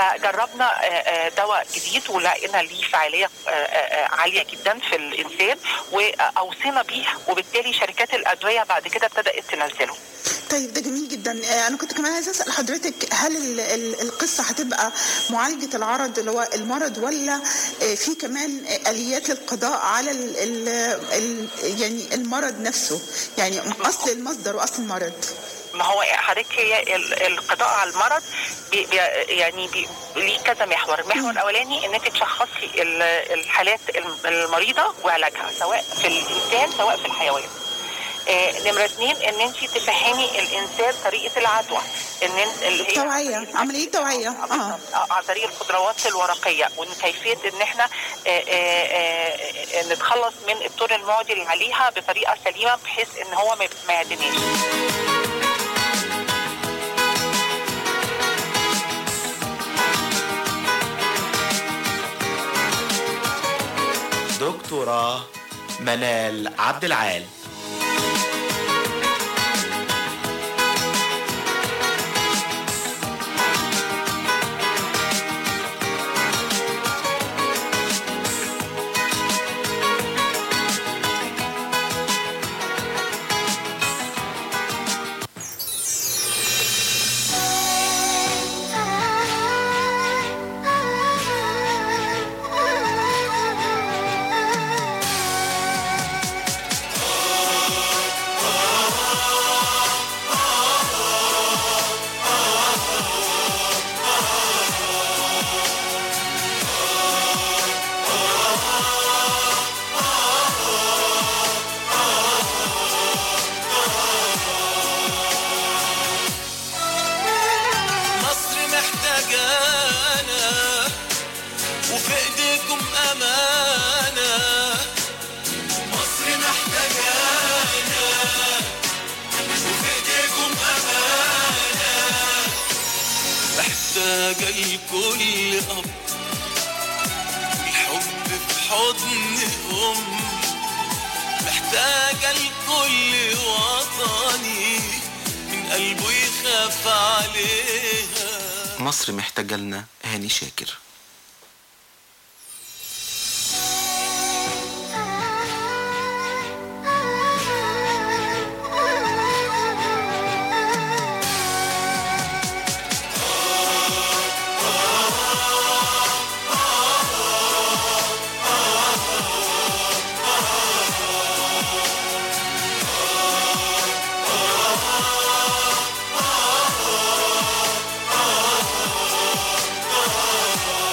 فجربنا آه، آه، دواء جديد ولقينا ليه فعاليه آه، آه، عاليه جدا في الانسان واوصينا بيه وبالتالي شركات الادويه بعد كده ابتدات تنزله طيب ده جميل جدا آه، انا كنت كمان عايزه اسال حضرتك هل ال- ال- القصه هتبقى معالجه العرض اللي هو المرض ولا آه، في كمان آه، اليات للقضاء على ال ال ال يعني المرض نفسه يعني اصل المصدر واصل المرض ما هو حضرتك هي ال- القضاء على المرض بي بي يعني بي ليه كذا محور، المحور الاولاني ان انت تشخصي ال- الحالات الم- المريضه وعلاجها سواء في الانسان سواء في الحيوان. آه، نمرة اثنين ان انت تفهمي الانسان طريقه العدوى ان انت اللي هي توعيه عمليه توعيه اه آه، عن طريق الخضروات الورقيه وان كيفيه ان احنا آه، آه، آه، نتخلص من الدور المعدي اللي عليها بطريقه سليمه بحيث ان هو ما ما يعدناش. دكتوراه منال عبد العال مصر محتاجانا وفي ايديكم امانه مصر محتاجانا وفي ايديكم امانه محتاجه لكل اب الحب في حضن ام محتاجه لكل وطني من قلبه يخاف عليها مصر محتاجة لنا هاني شاكر آه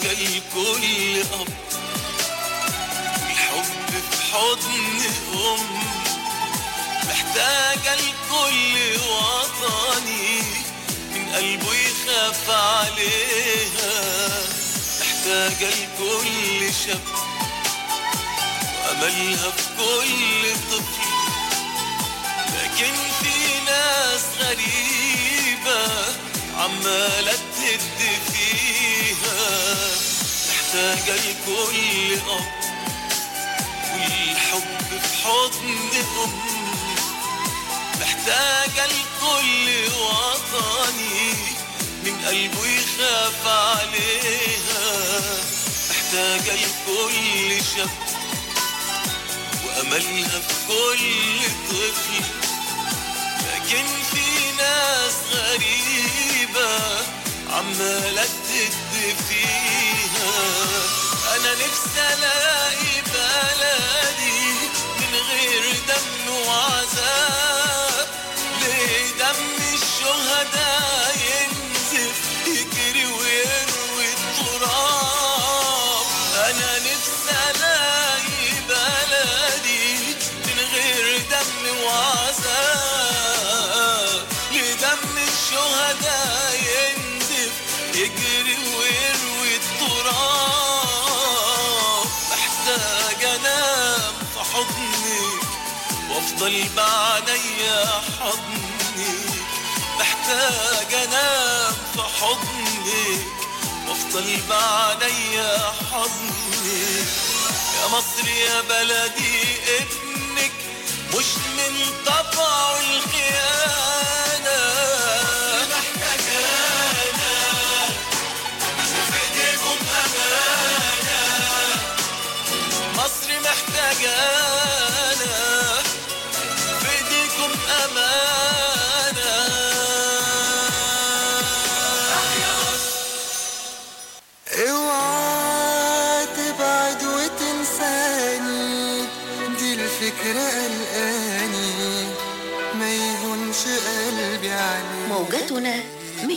لكل أب الحب في حضن أم محتاجة لكل وطني من قلبه يخاف عليها محتاجة لكل شاب وأملها في كل طفل لكن في ناس غريبة عمالة تهد فيها محتاجة لكل أب والحب في حضن أم محتاجة لكل وطني من قلبه يخاف عليها محتاجة لكل شاب وأملها في كل طفل لكن في ناس غريبة عمالة تد فيها أنا نفسي ألاقي بلدي من غير دم وعذاب ليه دم الشهداء ينزف يجري ويروي التراب أنا نفسي ألاقي بلدي من غير دم وعذاب لدم الشهداء ينزف يجري ويروي التراب محتاج انام في حضنك وافضل بعينيا حضنك محتاج انام في حضنك وافضل بعينيا حضنك يا مصر يا بلدي ابنك مش من طبعه الخيانة محتاجانا وفي ايديكم أمانة مصر محتاجانا في ايديكم أمانة اوعى تبعد وتنساني دي الفكرة قلقاني ما يهونش قلبي عليك موجتنا 101.1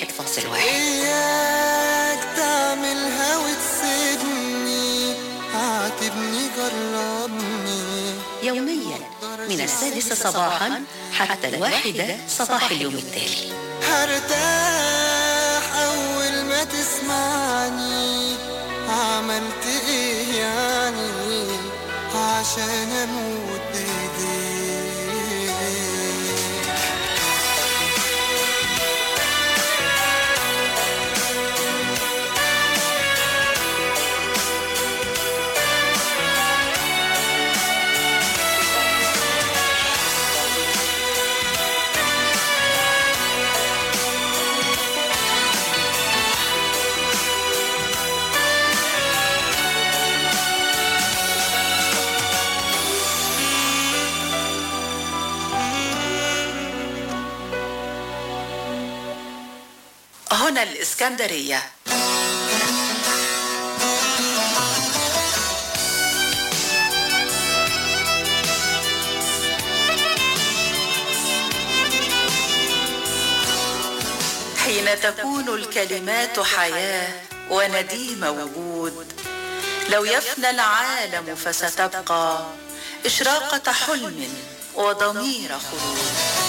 إياك تعملها وتسيبني عاتبني جربني يوميا من السادسة صباحا حتى الواحدة صباح اليوم التالي هرتاح أول ما تسمعني عملت إيه يعني عشان أموت بإيديك هنا الإسكندرية حين تكون الكلمات حياة ونديم وجود لو يفنى العالم فستبقى إشراقة حلم وضمير خلود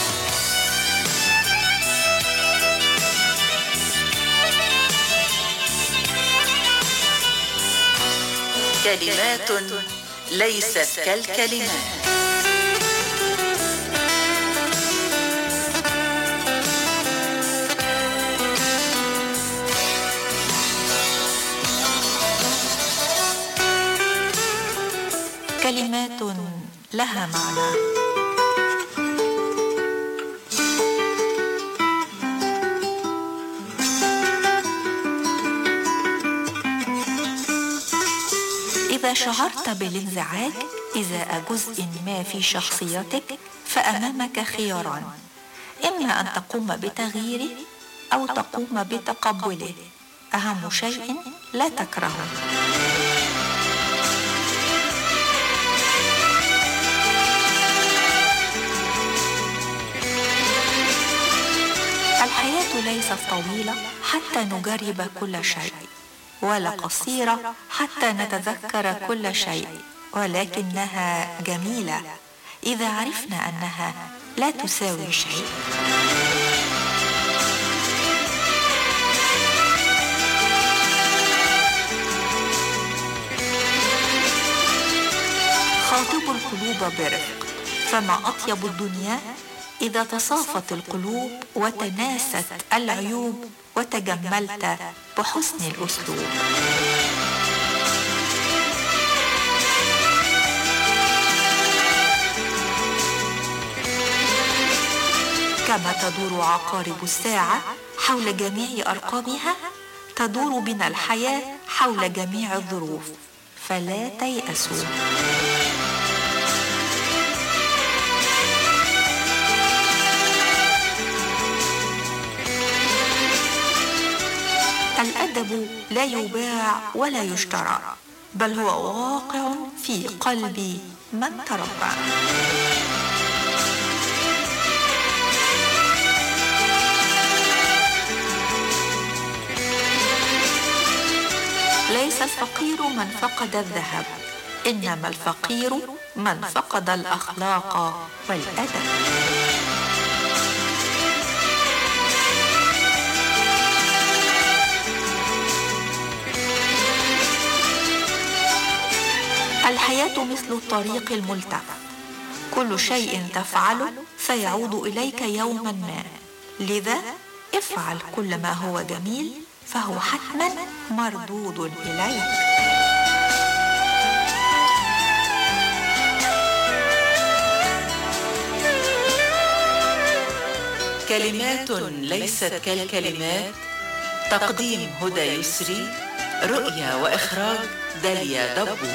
كلمات ليست كالكلمات كلمات لها معنى إذا شعرت بالانزعاج إزاء جزء ما في شخصيتك فأمامك خياران إما أن تقوم بتغييره أو تقوم بتقبله أهم شيء لا تكرهه الحياة ليست طويلة حتى نجرب كل شيء ولا قصيرة حتى نتذكر كل شيء ولكنها جميلة إذا عرفنا أنها لا تساوي شيء خاطبوا القلوب برفق فما أطيب الدنيا إذا تصافت القلوب وتناست العيوب وتجملت بحسن الأسلوب كما تدور عقارب الساعة حول جميع أرقامها تدور بنا الحياة حول جميع الظروف فلا تيأسوا الأدب لا يباع ولا يشترى بل هو واقع في قلب من تربى ليس الفقير من فقد الذهب إنما الفقير من فقد الأخلاق والأدب الحياة مثل الطريق الملتف كل شيء تفعله سيعود إليك يوما ما لذا افعل كل ما هو جميل فهو حتما مردود إليك كلمات ليست كالكلمات تقديم هدى يسري رؤيا وإخراج داليا دبو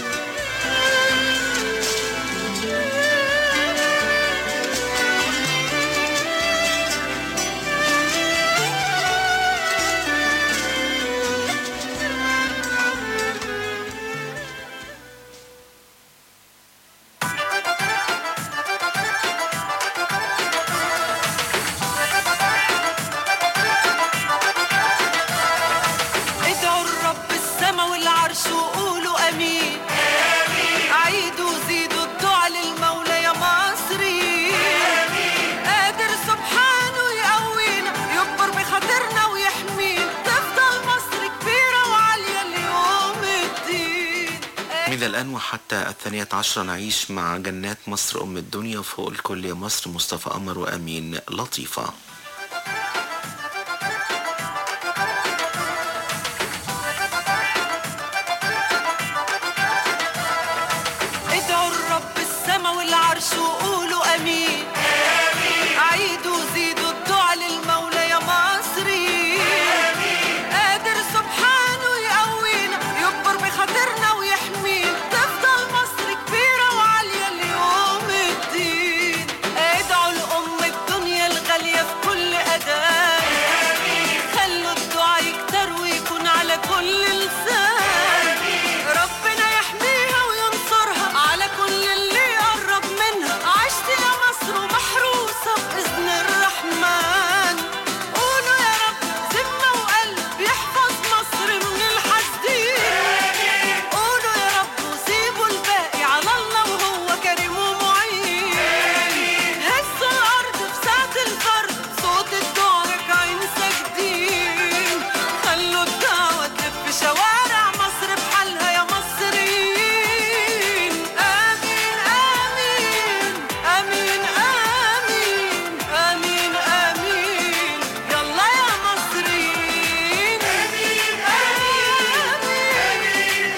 ادعوا الرب السما والعرش وقولوا امين عيدوا زيدوا الدعاء للمولى يا مصري قادر سبحانه يقوينا يكبر بخاطرنا ويحمينا تفضل مصر كبيرة وعالية اليوم الدين من الآن وحتى الثانية عشرة نعيش مع جنات مصر أم الدنيا فوق الكل يا مصر مصطفى قمر وأمين لطيفة ادعوا الرب السما والعرش وقولوا امين عيدوا زيدوا الدعاء للمولى يا مصري قادر سبحانه يقوينا يكبر بخاطرنا ويحمينا تفضل مصر كبيرة وعالية اليوم الدين ادعوا لأم الدنيا الغالية في كل أذان خلوا الدعاء يكتر ويكون على كل لسان ربنا يحميها وينصرها على كل اللي يقرب منها عشت يا مصر ومحروسة بإذن الرحمن قولوا يا رب ذمة وقلب يحفظ مصر من الحاسدين قولوا يا رب وسيبوا الباقي على الله وهو كريم ومعين هزوا الأرض في ساعة الفرد صوت الدعاء راجعين ساجدين خلوا الدعوة تلف شوارع مصر بحالها يا مصريين آمين آمين آمين آمين آمين آمين يلا يا مصريين آمين آمين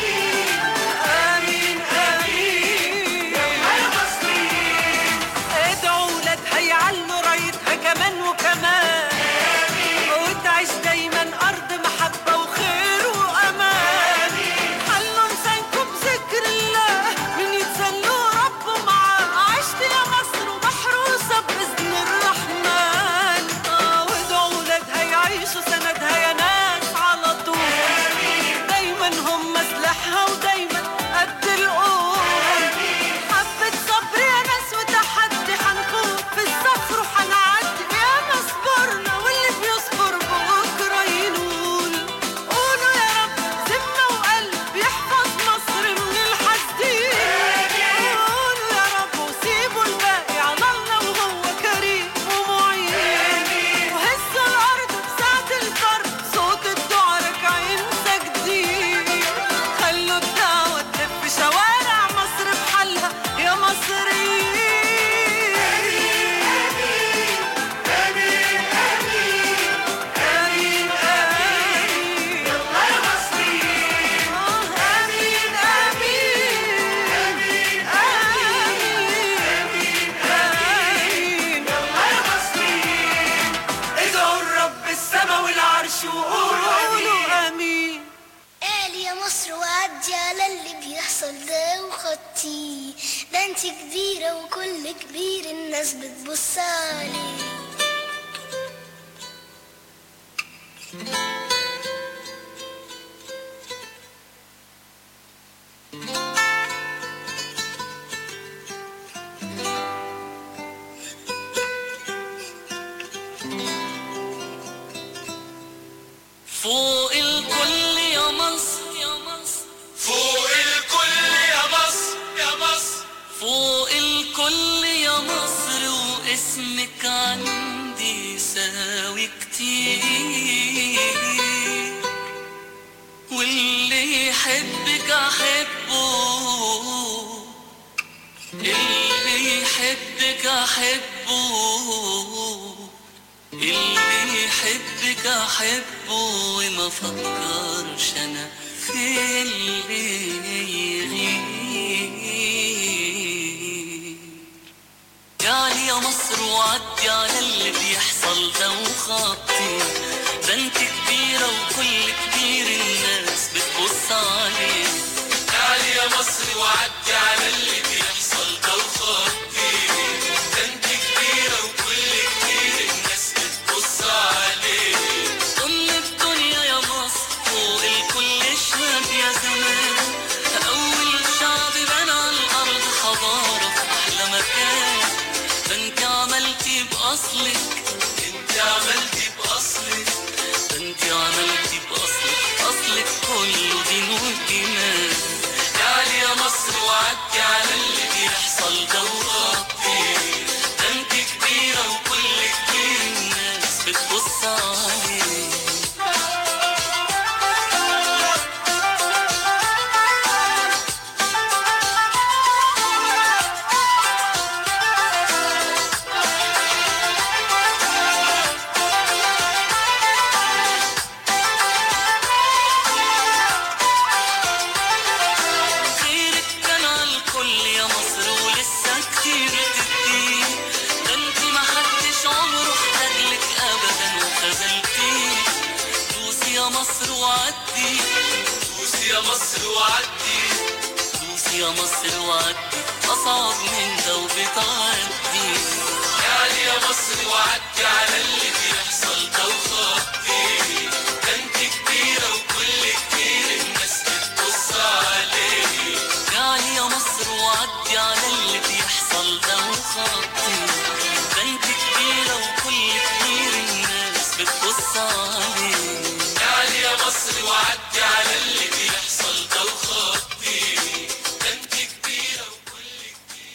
آمين آمين يلا يا مصريين ادعوا ولادها يعلوا رايتها كمان وكمان وتعيش دايما ارض محبه وخير وامان خلوا لسانكم بذكر الله من يتسلوا ربه معاه عشت يا مصر ومحروسه باذن الرحمن اه وادعوا ولادها يعيشوا سندها يا ناس على طول دايما هم سلاحها ودايما قد القول حبة صبر يا ناس وتحدي حنفوت في الصخر وحنعدي يا ما صبرنا واللي بيصبر بكرة ينول قولوا يا رب مصر وعدي على اللي بيحصل ده وخطيه ده انت كبيرة وكل كبير الناس بتبص عليه فوق الكل يا مصر يا مصر فوق الكل يا مصر يا مصر فوق الكل يا مصر واسمك عندي يساوي كتير واللي يحبك احبه اللي يحبك احبه اللي يحبك احبه وما فكرش انا في اللي يغير يعني يا مصر وعدي على اللي بيحصل ده وخطي ده انت كبيرة وكل كبير الناس بتبص عليه تعالي يا مصر وعدي على اللي بيحصل ده وخطي ده انت كبيرة وكل كبير الناس بتبص عليه أم الدنيا يا مصر فوق الكل اشهد يا زمان أول شعب بنى على الأرض حضارة في أحلى مكان ده انت عملتي بأصلك انت عملتي بأصلك ده انت عملتي بأصلك أصلك كله دين وإيمان تعالي يا مصر وعدي على اللي بيحصل ده وخطي ده انت كبيرة وكل كبير الناس بتبص عليه خيرك كان على الكل يا مصر ولسه كتير تديه ده انت ما حدش عمره احتاجلك ابدا وخذلتيه دوسي يا مصر وعدي دوسي يا مصر وعدي دوسي يا مصر وعدي اصعب من ده وبتعدي تعالي يا مصر وعدي على اللي بيحصل ده وخطي ده انت كبيرة وكل كبير الناس بتبص عليه يعني يا مصر وعدي على اللي بيحصل ده وخطي ده انت كبيرة وكل كبير الناس بتبص عليه تعالي يا مصر وعدي على اللي بيحصل ده وخطي ده انت كبيرة وكل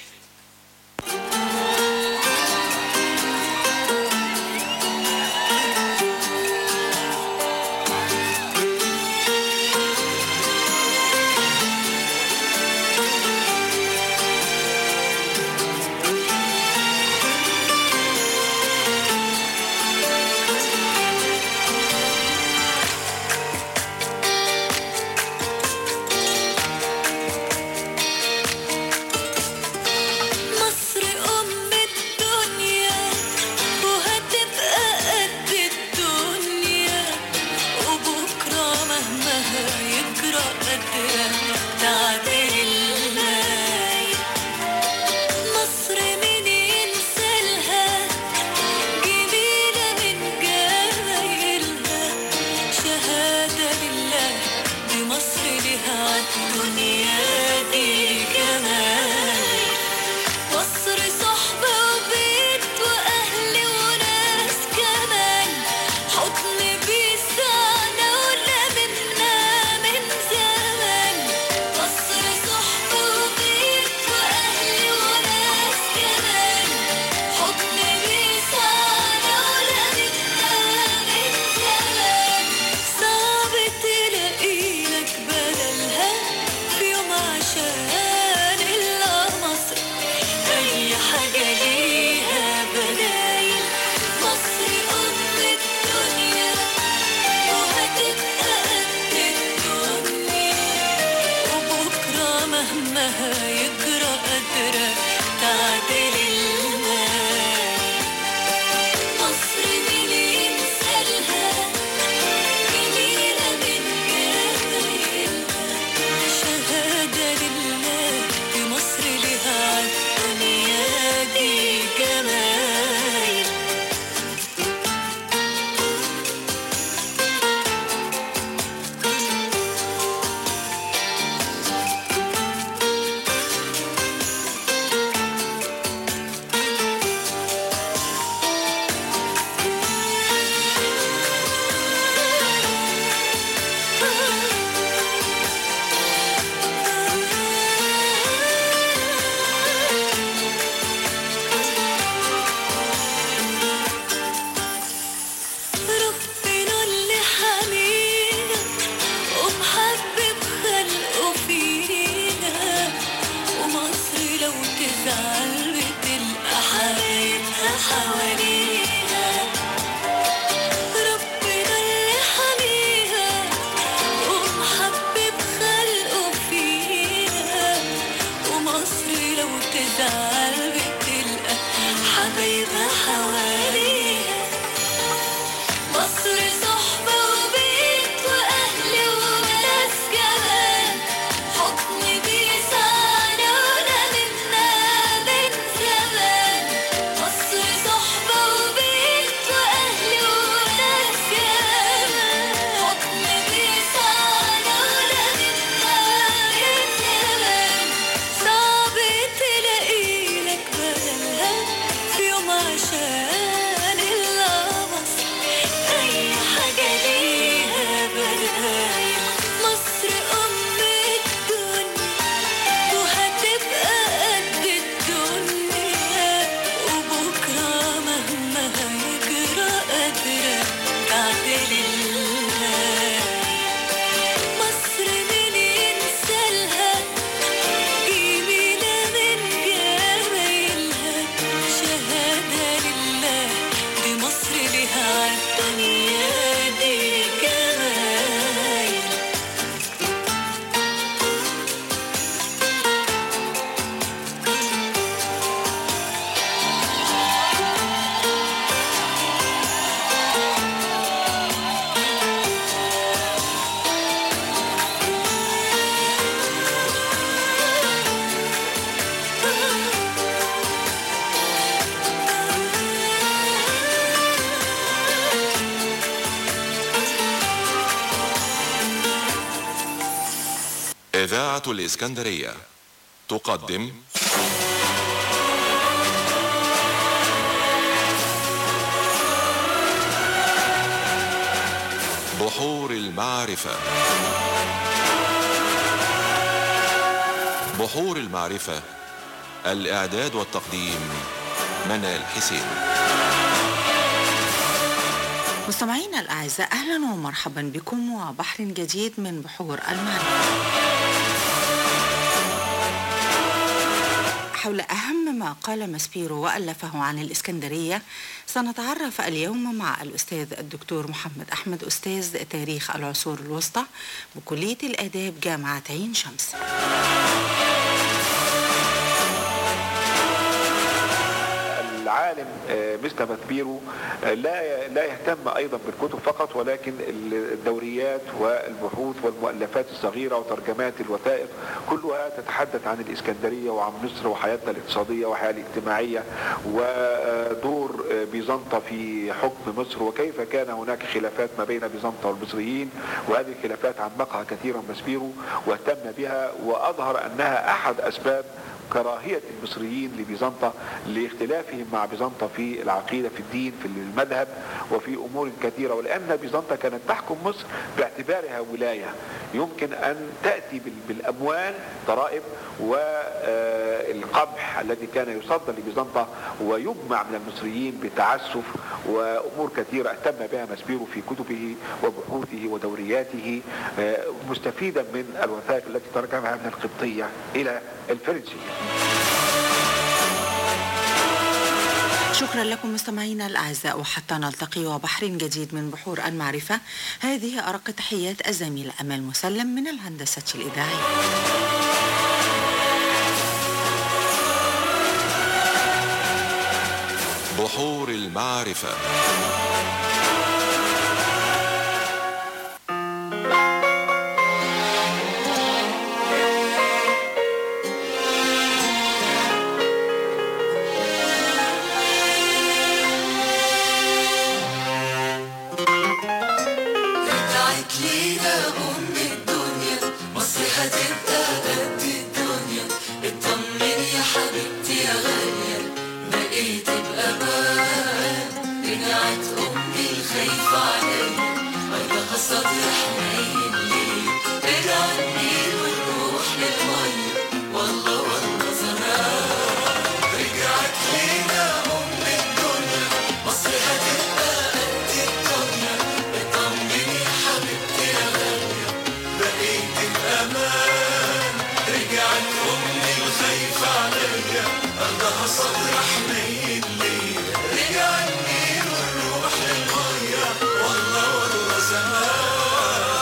مصر أم الدنيا وهتبقى قد الدنيا وبكرة مهما يجرى قدرها تعدل الماية مصر مين ينسالها جميلة من جمايلها شهادة لله دي مصر لها عالدنيا دي جمال مصر صحبة وبيت وأهل وناس كمان حضن بيسعنا ولا منا من زمان مصر صحبة وبيت وأهل وناس كمان حضن بيسعنا ولا منا من زمان صعب تلاقي لك بدلها في يوم عشان إلا مصر أي حاجة ليها بدايل مصر أم الدنيا وهتبقى قد الدنيا وبكرة مهما يجرى قدرة تعدل المال مصر مين ينسالها جميلة من جمايلها الإسكندرية تقدم بحور المعرفة بحور المعرفة الإعداد والتقديم منال حسين مستمعينا الأعزاء أهلا ومرحبا بكم وبحر جديد من بحور المعرفة حول أهم ما قال ماسبيرو وألفه عن الإسكندرية سنتعرف اليوم مع الأستاذ الدكتور محمد أحمد أستاذ تاريخ العصور الوسطى بكلية الآداب جامعة عين شمس العالم آه، مثل ماسبيرو آه، لا لا يهتم ايضا بالكتب فقط ولكن الدوريات والبحوث والمؤلفات الصغيره وترجمات الوثائق كلها تتحدث عن الاسكندريه وعن مصر وحياتنا الاقتصاديه وحياتنا الاجتماعيه ودور آه، بيزنطه في حكم مصر وكيف كان هناك خلافات ما بين بيزنطه والمصريين وهذه الخلافات عمقها كثيرا ماسبيرو واهتم بها واظهر انها احد اسباب كراهية المصريين لبيزنطة لاختلافهم مع بيزنطة في العقيدة في الدين في المذهب وفي أمور كثيرة ولأن بيزنطة كانت تحكم مصر باعتبارها ولاية يمكن أن تأتي بال- بالأموال ضرائب والقمح الذي كان يصدر لبيزنطة ويجمع من المصريين بتعسف وأمور كثيرة اهتم بها ماسبيرو في كتبه وبحوثه ودورياته آه، مستفيدا من الوثائق التي ترجمها من القبطية إلى الفرنسية شكرا لكم مستمعينا الأعزاء وحتى نلتقي وبحر جديد من بحور المعرفة هذه أرق تحيات الزميل أمال مسلم من الهندسة الإذاعية بحور المعرفة رجعت لينا أم الدنيا مصر هتبقى قد الدنيا اطمن يا حبيبتي يا غالية بقيت بأمان رجعت أمي الخايفة عليا أرضها صدر حنين ليه رجع النيل والروح للمية والله والله زمان رجعت لينا أم الدنيا مصر هتبقى قد الدنيا اطمني يا حبيبتي يا غالية بقيت بأمان رجعت أمي الخايفة عليا أرضها صدر حنين ليا رجع النيل والروح للمية والله والله زمان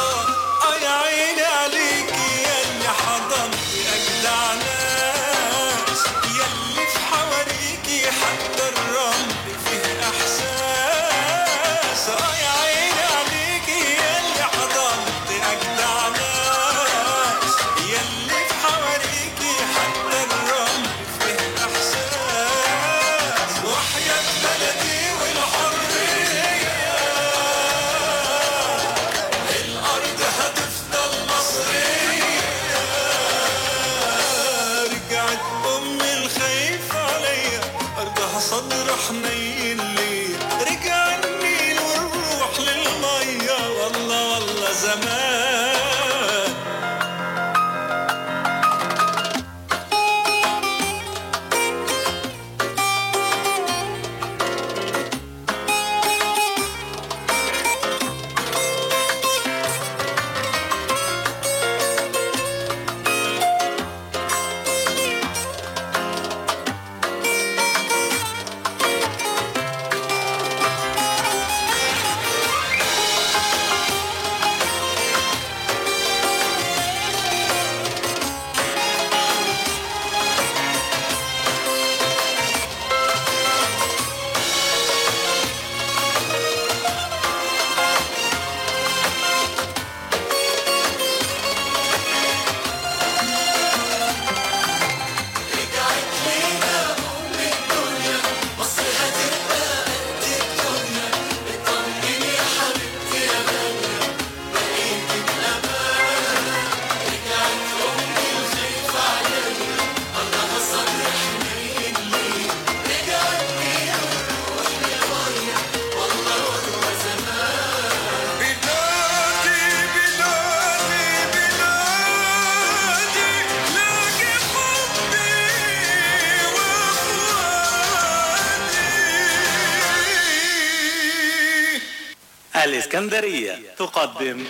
الإسكندرية تقدم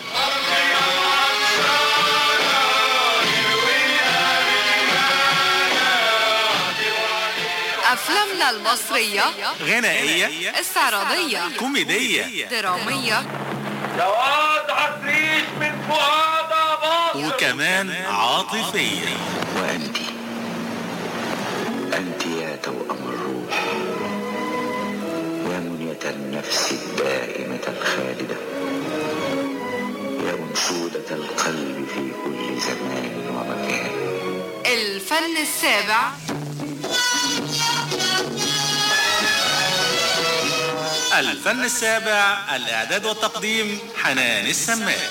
أفلامنا المصرية غنائية استعراضية كوميدية درامية جواد عفريت من فؤاد باصر وكمان عاطفية وأنت أنت يا توأم الروح يا منية النفس الدائمة الخالدة يا أنشودة القلب في كل زمان ومكان الفن السابع الفن السابع الإعداد والتقديم حنان السماك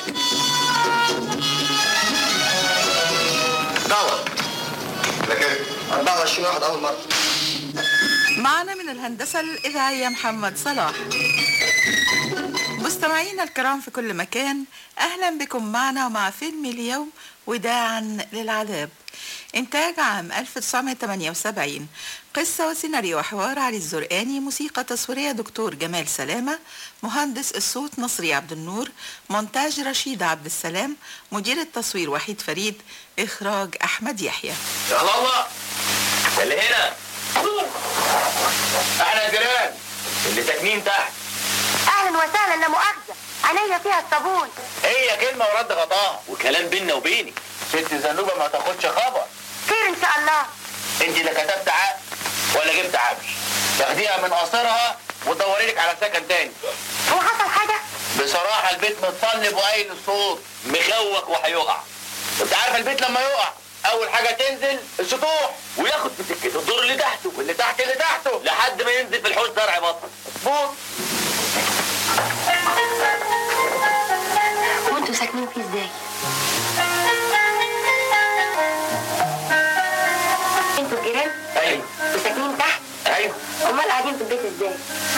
دعوة لكن 24 واحد أول مرة معنا من الهندسة الإذاعية محمد صلاح مستمعينا الكرام في كل مكان أهلا بكم معنا ومع فيلم اليوم وداعا للعذاب إنتاج عام 1978 قصة وسيناريو وحوار علي الزرقاني موسيقى تصويرية دكتور جمال سلامة مهندس الصوت نصري عبد النور مونتاج رشيد عبد السلام مدير التصوير وحيد فريد إخراج أحمد يحيى يا الله اللي هنا احنا جيران اللي ساكنين تحت اهلا وسهلا لا مؤاخذه عينيا فيها الصابون هي كلمة ورد غطاها وكلام بينا وبيني ست زنوبة ما تاخدش خبر خير ان شاء الله انت لا كتبت عقد ولا جبت عقد تاخديها من قصرها وتدوري لك على سكن تاني هو حصل حاجه بصراحة البيت متصلب وقايل الصوت مخوك وهيقع انت عارف البيت لما يقع اول حاجة تنزل السطوح وياخد في سكته الدور اللي تحته واللي تحت اللي تحته لحد ما ينزل في الحوش زرع بطل مظبوط وانتوا ساكنين فيه ازاي انتوا جيران ايوه وساكنين تحت ايوه امال قاعدين في البيت ازاي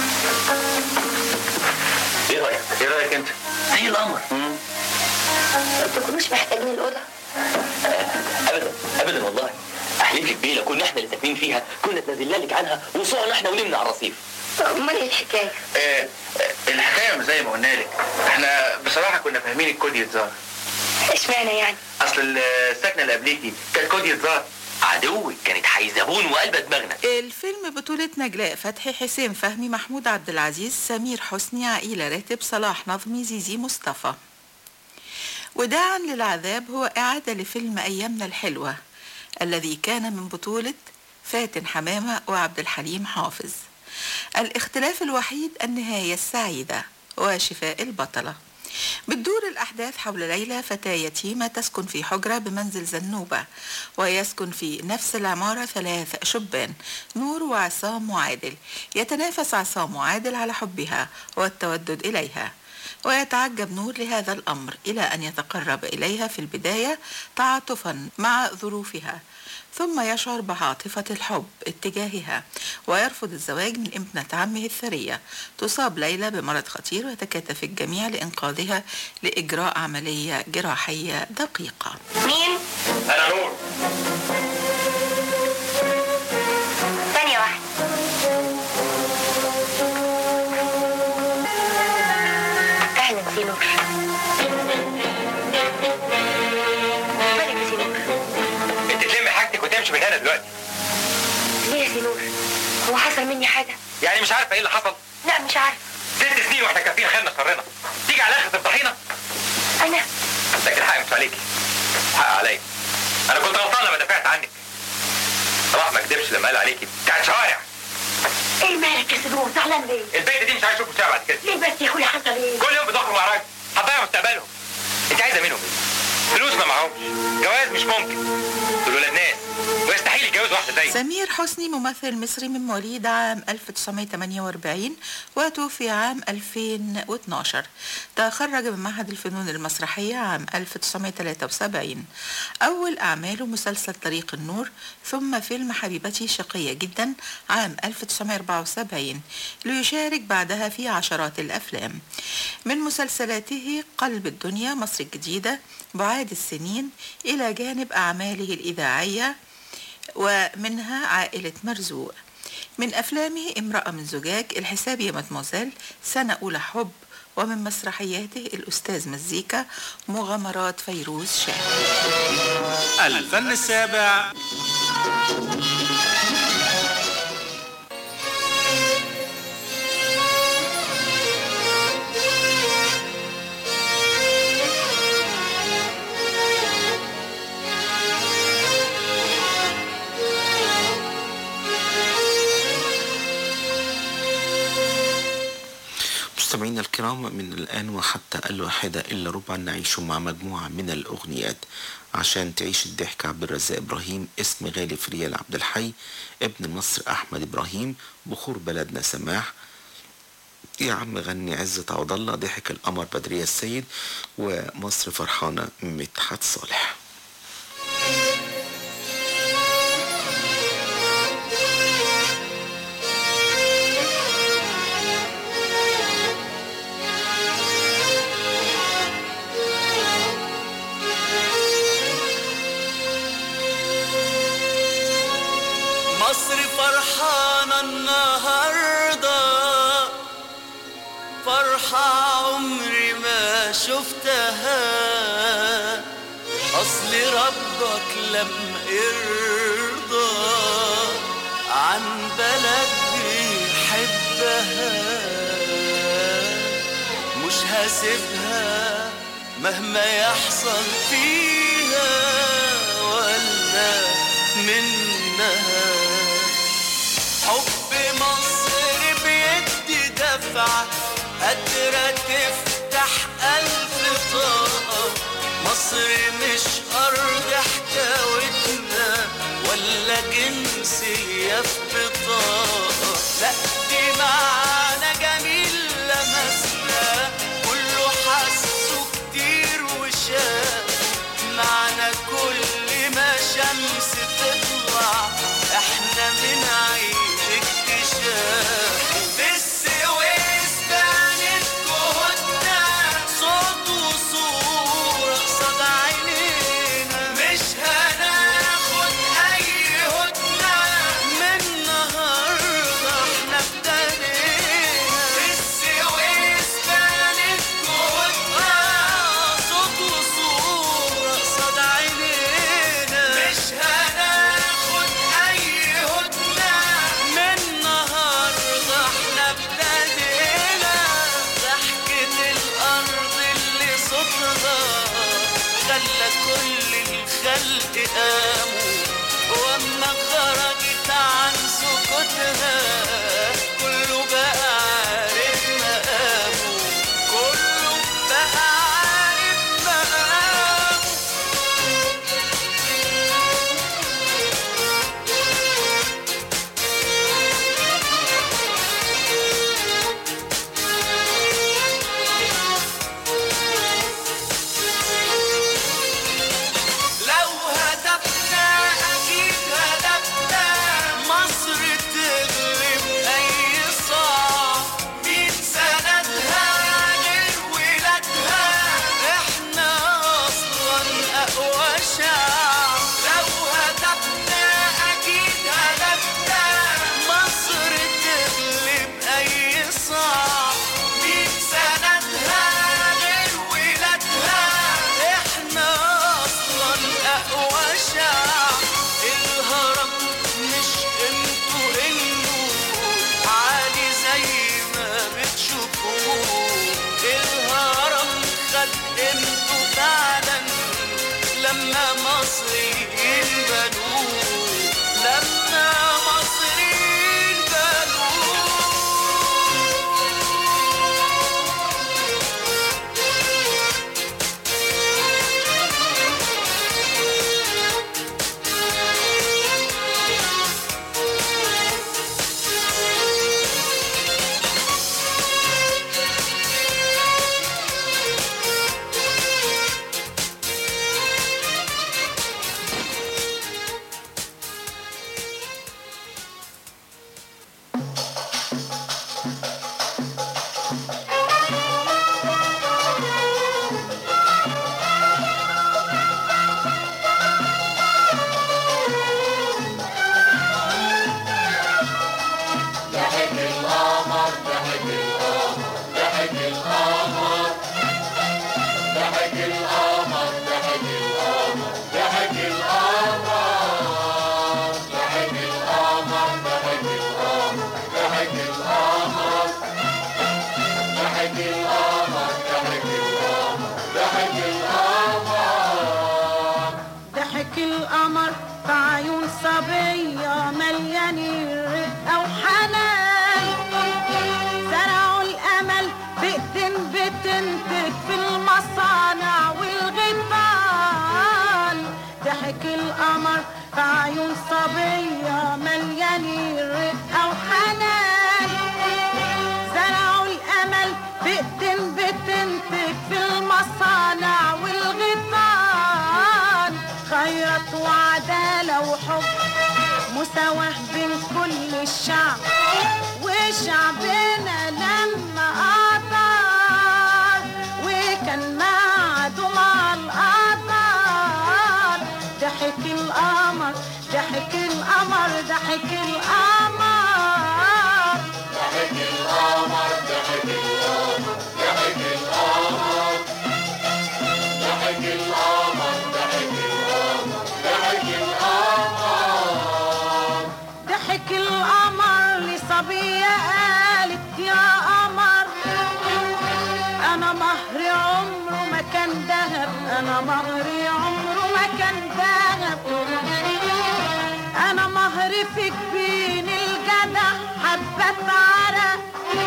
ايه رايك ايه رايك انت زي القمر ما تكونوش محتاجين الاوضه ابدا ابدا والله احلف لك بيه لو كنا احنا اللي ساكنين فيها كنا تنزلنا لك عنها وصعنا احنا ونمنا على الرصيف امال ايه الحكايه آه الحكايه مش زي ما قلنا لك احنا بصراحه كنا فاهمين الكود يتزار اشمعنى يعني اصل السكنه اللي قبليكي كانت كود يتزار عدوك كانت حيزبون وقلبة دماغنا الفيلم بطولة نجلاء فتحي حسين فهمي محمود عبد العزيز سمير حسني عقيلة راتب صلاح نظمي زيزي مصطفى وداعا للعذاب هو إعادة لفيلم أيامنا الحلوة الذي كان من بطولة فاتن حمامة وعبد الحليم حافظ الاختلاف الوحيد النهاية السعيدة وشفاء البطلة بتدور الأحداث حول ليلى فتاة يتيمة تسكن في حجرة بمنزل زنوبة ويسكن في نفس العمارة ثلاث شبان نور وعصام وعادل يتنافس عصام وعادل على حبها والتودد إليها ويتعجب نور لهذا الأمر إلى أن يتقرب إليها في البداية تعاطفا مع ظروفها ثم يشعر بعاطفة الحب اتجاهها ويرفض الزواج من ابنة عمه الثرية تصاب ليلى بمرض خطير ويتكاتف الجميع لإنقاذها لإجراء عملية جراحية دقيقة مين انا نور ثانيه واحده اهلا سينور مالك يا سينور انت تلمي حاجتك وتمشي من هنا دلوقتي ليه يا سينور هو حصل مني حاجه يعني مش عارفه ايه اللي حصل لا مش عارف ست سنين واحنا كافيين خيرنا شرنا تيجي على الاخر تفضحينا انا لكن حق مش عليكي حق عليا انا كنت غلطان لما دافعت عنك صلاح ما كدبش لما قال عليكي بتاعت شوارع ايه مالك يا سينور زعلان ليه البيت دي مش عايز اشوفه شارع بعد كده ليه بس يا اخويا حصل ايه كل يوم بيدخلوا مع راجل هتضيع مستقبلهم انت عايزه منهم ايه؟ فلوس ما معهمش جواز مش ممكن دول ولاد ناس ويستحيل يتجوزوا واحده زيك سمير حسني ممثل مصري من مواليد عام 1948 وتوفي عام 2012 تخرج من معهد الفنون المسرحية عام 1973 أول أعماله مسلسل طريق النور ثم فيلم حبيبتي شقية جدا عام 1974 ليشارك بعدها في عشرات الأفلام من مسلسلاته قلب الدنيا مصر الجديدة بعاد السنين إلى جانب أعماله الإذاعية ومنها عائلة مرزوق من أفلامه امرأة من زجاج الحساب يا مدموزيل سنة أولى حب ومن مسرحياته الأستاذ مزيكا مغامرات فيروز شاه الفن السابع مستمعينا الكرام من الآن وحتى الواحدة إلا ربع نعيش مع مجموعة من الأغنيات عشان تعيش الضحك عبد الرزاق إبراهيم اسم غالي فريال عبد الحي ابن مصر أحمد إبراهيم بخور بلدنا سماح يا عم غني عزة عوض الله ضحك القمر بدرية السيد ومصر فرحانة مدحت صالح مصر فرحانة النهاردة فرحة عمري ما شفتها أصل ربك لما يرضى عن بلد بيحبها مش هسيبها مهما يحصل فيها ولا منها حب مصر بيدي دفعة قادرة تفتح ألف طاقة مصر مش أرض احتوتنا ولا جنسية في بطاقة لا دي معنى جميل لمسنا كله حسه كتير وشاف معنى كل ما شمس تطلع احنا بنعيد اكتشاف في السويس بانت جهودنا صوت وصورة قصاد عينينا مش هناخد اي هدنة من النهاردة احنا ابتدينا في السويس بانت جهودنا صوت وصورة قصاد عينينا مش هناخد اي هدنة من النهاردة احنا ابتدينا ضحكة الارض اللي صوتها خلى كل الخلق قاموا واما خرجت عن سكوتها كله بقى عارف مقامه كله بقى عارف مقامه لو هدفنا القمر في عيون صبية مليانين رقة وحنان زرعوا الأمل بإيدين بتنتج في المصانع والغيطان ضحك القمر في عيون صبية مليانين رقة وحنان زرعوا الأمل بإيدين بتنتج في المصانع والغيطان خيرت وعدالة وحب مساواة بين كل الشعب وشعبنا لما قدر وكان معده مع القدر ضحك القمر ضحك القمر ضحك القمر ضحك القمر ضحك القمر ضحك القمر ضحك القمر ضحك القمر ضحك القمر ضحك القمر لصبية قالت يا قمر أنا مهري عمره ما كان دهب أنا مهري عمره ما كان دهب أنا مهري في جبين الجدع حبة عرق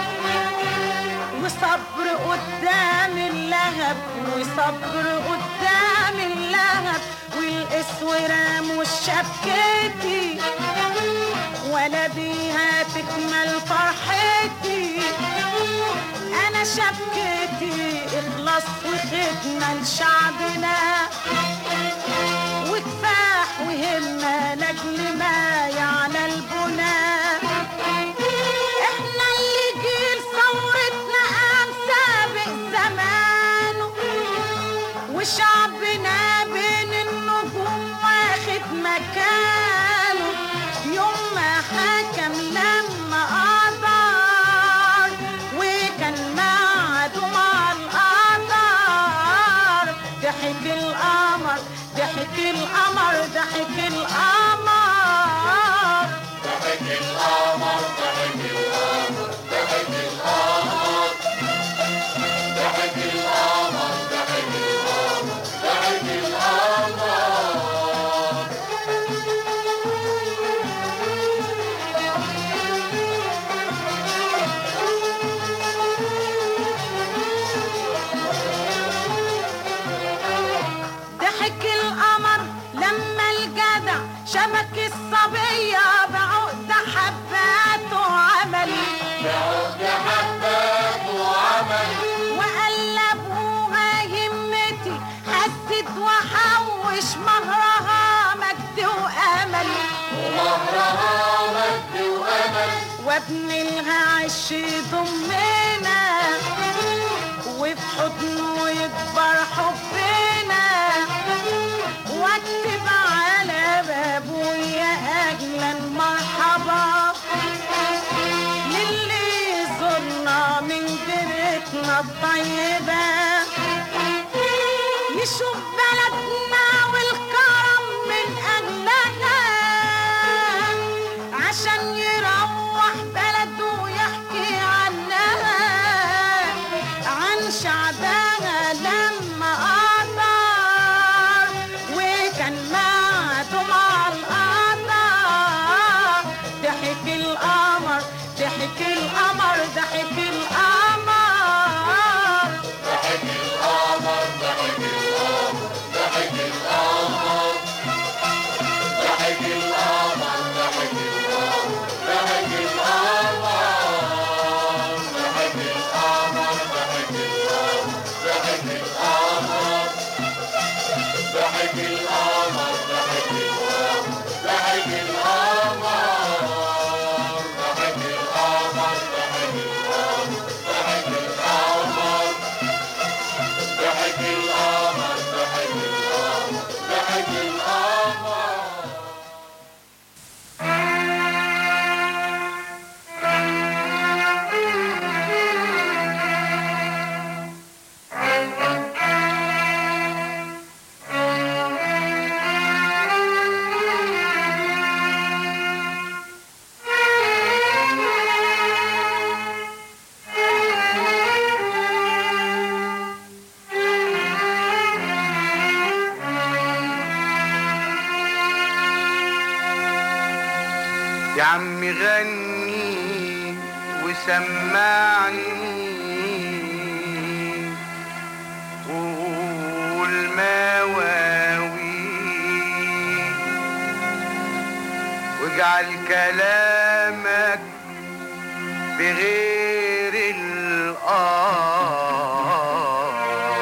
وصبر قدام اللهب وصبر قدام اللهب والاسورة مش شبكتي ولا بيها تكمل فرحتي انا شبكتي اخلاص وخدمة لشعبنا وكفاح وهمة لاجل ما يعلى البناء احنا اللي جيل ثورتنا قام سابق زمانه وشعبنا بين النجوم واخد مكانه يوم ما حكم لما قدر وكان معده مع القدر ضحك القمر ضحك القمر ضحك القمر ضحك القمر ضحك القمر ضحك القمر ضحك القمر ضحك القمر ضحك القمر ضحك القمر لما الجدع شبك الصبية بعقد حباته عمل بعقد حباته عمل وقلبوها همتي حسيت وحوش مهرها مجد وامل ومهرها مجد وامل وابن العش ضمنا وفي حضنه يكبر حبنا واكتب على بابه يا اجمل مرحبا للي زرنا من جرتنا الطيبه يشوف بلدنا والكرم من اجلنا عشان يروح بلده ويحكي عنها عن شعبها لما قدر وكان معده مع القدر ضحك القمر ضحك القمر ضحك القمر يا عم غني وسمعني وقول مواويل واجعل كلامك بغير الآه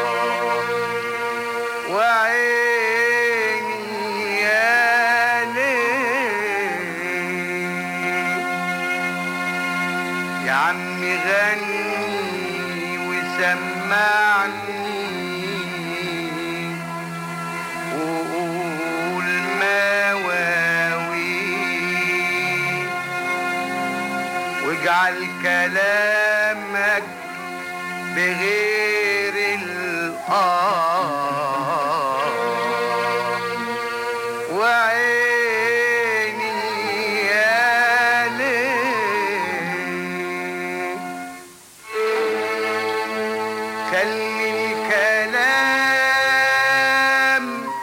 وعيني يا ليل يا عمي غني وسمعني وقول مواويل واجعل كلامك بغير الآه وعيني يا ليل خلي الكلام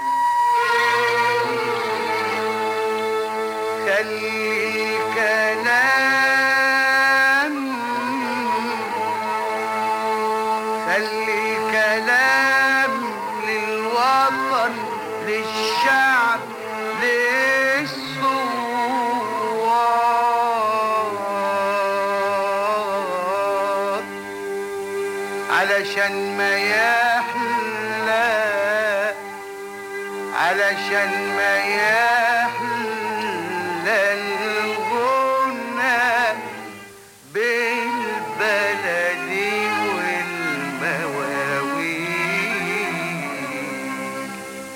خلي الكلام خلي الكلام للوطن للشعب للثوار علشان ما يحلى علشان ما يحلى الغنى بالبلدي والمواويل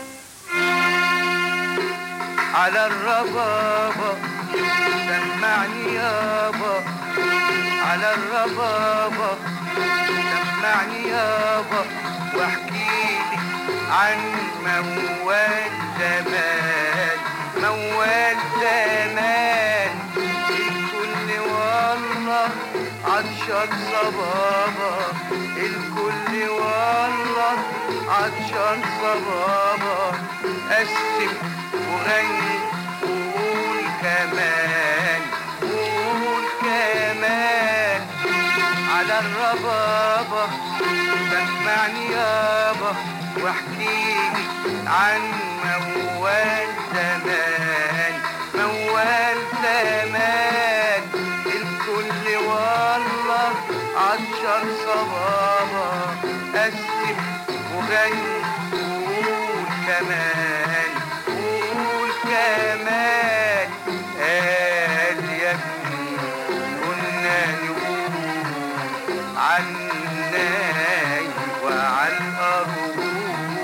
على الربابة سمعني يابا على الربابة سمعني يابا واحكيلي عن موال زمان موال زمان الكل والله عطشان صبابة الكل والله عطشان صبابة قسم وغني وقول كمان وقول كمان على الربابة سمعني يابا واحكيلي عن موال زمان موال زمان الكل والله عطشان صبابة قسم وغني وقول كمان قول كمان قال يا ابني كنا نقول عناي وعن الأرض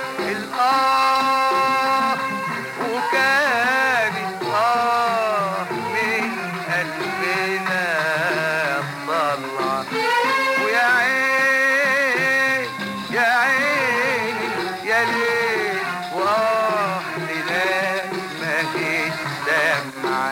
الآه وكانت آه من قلبنا طلع ويا عين يا عين يا ليل وآه لناس ما تسمع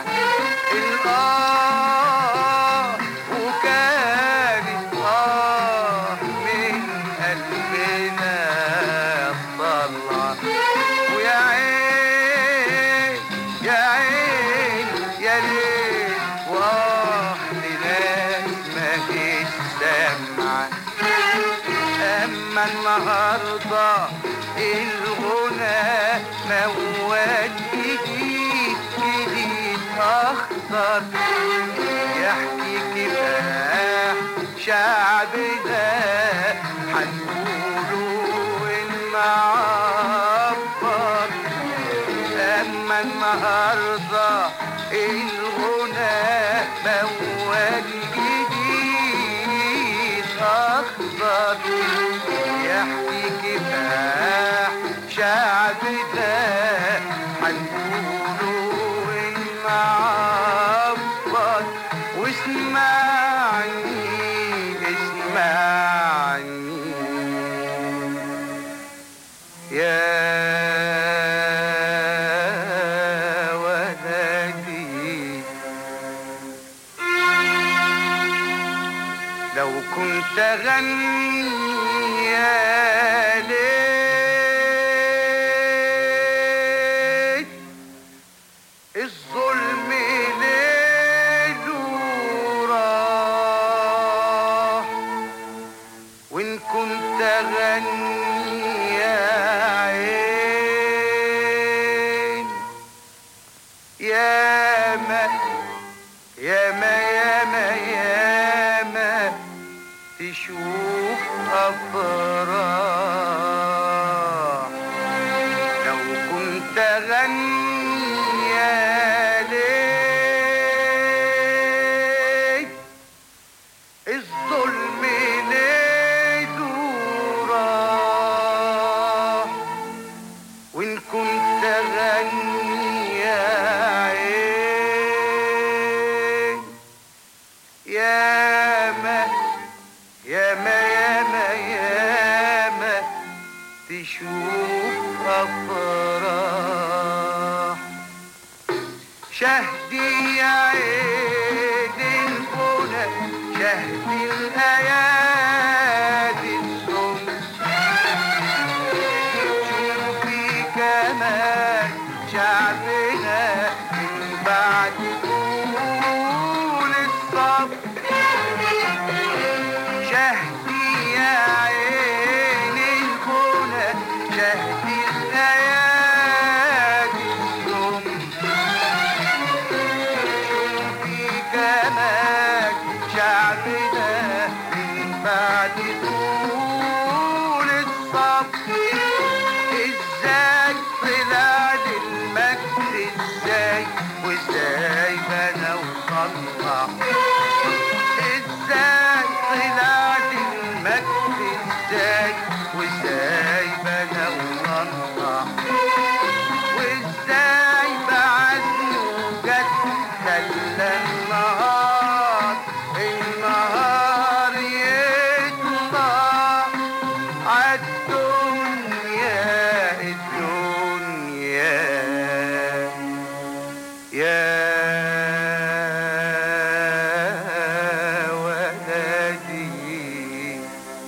الآه وكانت آه من قلبنا طلع ويا عين يا عين يا ليل وآه لناس ما تسمع أما النهاردة الغنى موال جديد جديد أخضر يحكي كفاح شعبنا هنقولوا المعبر أما النهاردة الغنى موال جديد أخضر يحكي كفاح شعبنا هنقولوا المعبر واسمعني اسمعني يا ولدي لو كنت غني يا ليل الظلم ليه ياما ياما ياما ياما تشوف أفراح لو كنت غني يا ليل الظلم ليه راح وإن كنت غني يا عين ياما ياما ياما ياما تشوف أفراح شهدي يا عين البنى شهدي الأيادي السم شوفي كمان شعبنا من بعد طول الصف شهدي يا عين البنى شهدي الأيادي السم شوفي كمان شعبنا من بعد طول الصف ازاي طلع للمجد ازاي وازاي بنا وطلع ازاي طلع للمجد ازاي وازاي بنا وطلع وازاي بعدني وجد خلى النهار النهار يطلع عالدنيا الدنيا يا ولدي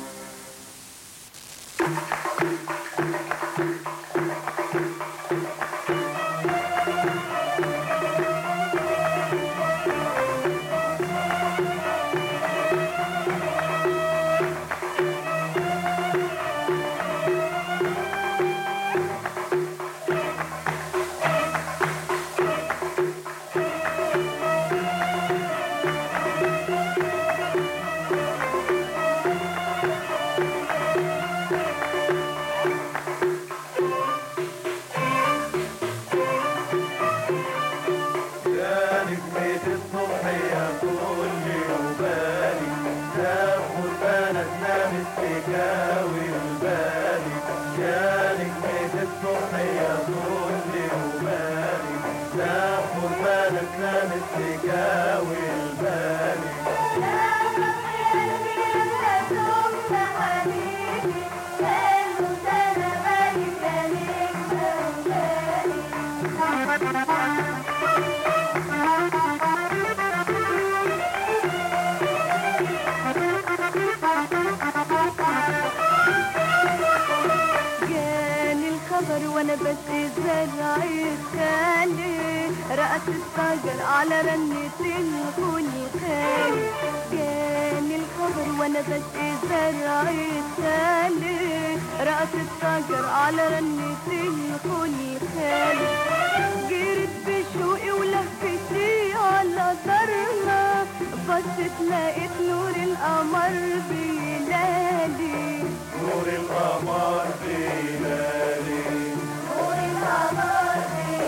يا نجمة الصبحية كلي وبالي تاخد بالك نامت تجاوي البالي يا نجمة الصبحية كلي وبالي تاخد بالك نامت تجاوي البالي جاني الخبر وانا بس زرعي خالي رأس الشجر على رنة الخل خالي جاني الخبر وانا بس زرعي خالي رأس الشجر على رنة الخل خالي جريت بشوقي ولفتي على دارنا بصيت لقيت نور القمر بيلالي نور القمر بيلالي نور القمر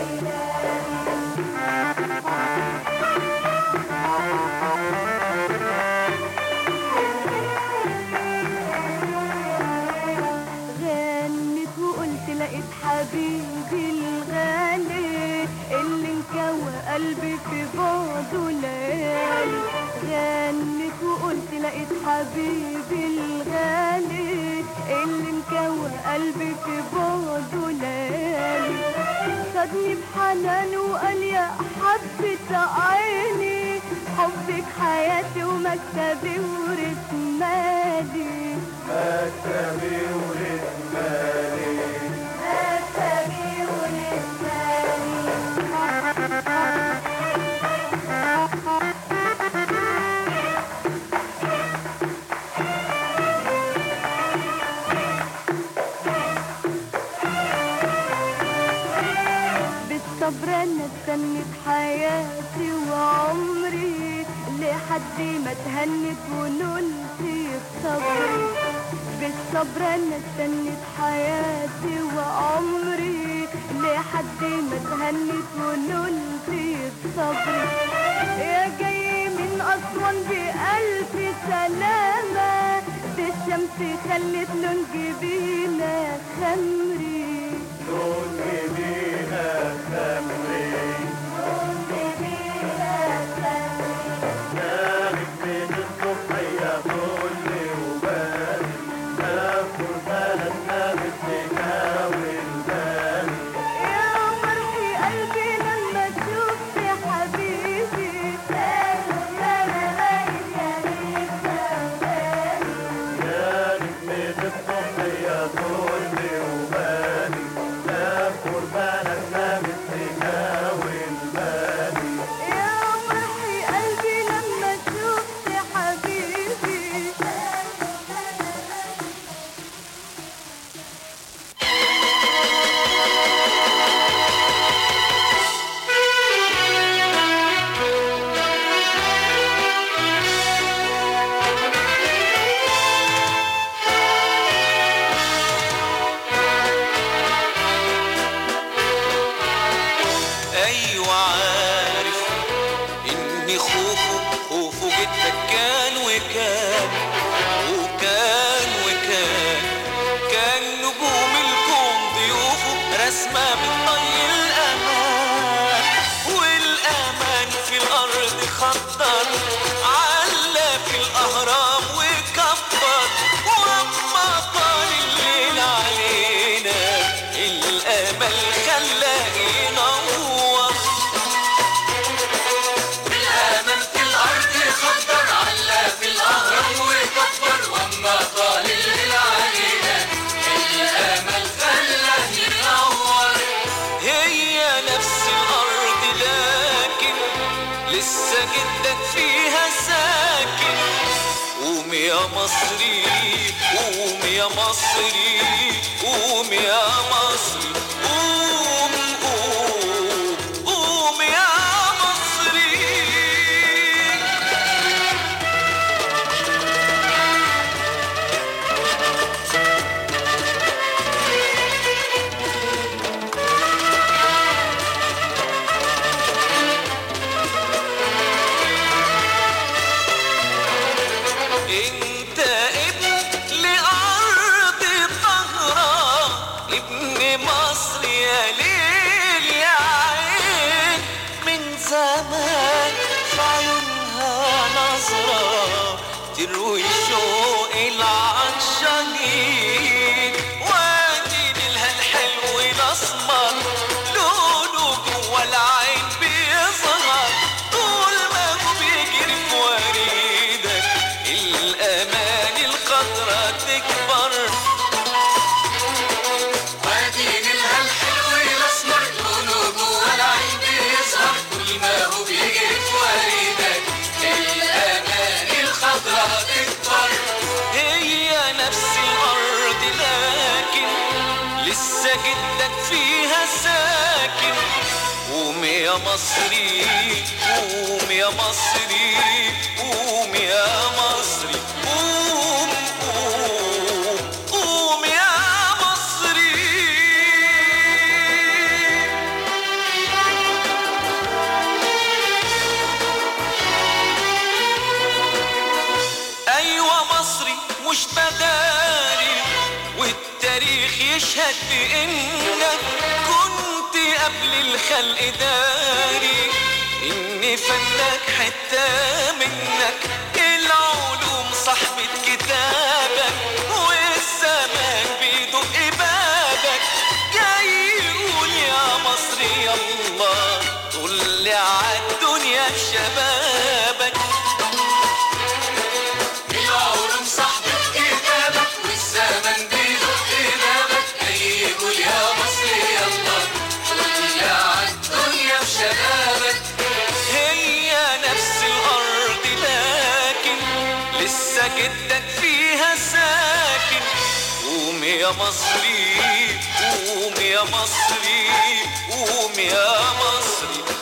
غنت وقلت لقيت حبيبي الغالي اللي انكوى قلبي في بعده ليالي غنت وقلت لقيت حبيبي الغالي اللي انكوى قلبي في بعده ليالي خدني بحنان وقال يا حبة عيني حبك حياتي ومكتبي ورث مالي مكتبي ورث مالي مكتبي ورث بالصبر انا استنت حياتي وعمري لحد ما اتهنت ونلت بصبري بالصبر انا استنت حياتي وعمري لحد ما اتهنت ونلت بصبري يا جاي من اسوان بألف سلامة دي الشمس خلت لون جبينة خمري لون جبينة خمري نامت من الصبحية كل وبالي ناكل بلدنا بالسكاوي البالي يا فرحي قلبي لما شفت حبيبي يا نجمة الصبحية كل وبالي ناكل بلدنا بالسكاوي البالي يا فرحي قلبي لما شفت حبيبي ايوه عارف ان خوفه خوفه جدك كان وكان وكان وكان كان نجوم الكون ضيوفه رسمة بتطي الامان والامان في الارض خطر على في الاهرام وكبر واما طال الليل علينا الامل خلاه ينور بالامل في الارض خطر على في الاهرام وكبر واما طال الليل علينا الامل خلاه ينور هي نفس الارض لكن لسه جدك فيها ساكن قوم يا مصري قوم يا مصري قوم يا مصري قوم قوم قوم يا مصري انت ابن لأرض طهرة ابن مصر يا ليل يا عين من زمان في عيونها نظرة تروي شوق العطشانين وادي نيلها الحلو الاسمر لونه جوا العين بيظهر طول ما هو بيجري في وريدك الامان الخضرا تكبر وادي نيلها الحلو الاسمر لونه جوا العين بيظهر طول ما هو بيجري في وريدك الامان الخضرا تكبر هي نفس الارض لكن لسه جدك فيها ساكن قوم يا مصري قوم يا مصري قوم يا مصري قوم قوم قوم يا مصري ايوه مصري مش بداري والتاريخ يشهد بانك كنت قبل الخلق داري ان فنك حتة منك العلوم صاحبة كتابك والزمان بيدق بابك جاي يقول يا مصر يلا طل عالدنيا بشبابك العلوم صاحبة كتابك والزمن بيدق بابك جاي يقول يا مصر يلا طل عالدنيا بشبابك هي نفس الأرض لكن لسه جدك فيها ساكن قوم يا مصري قوم يا مصري قوم يا مصري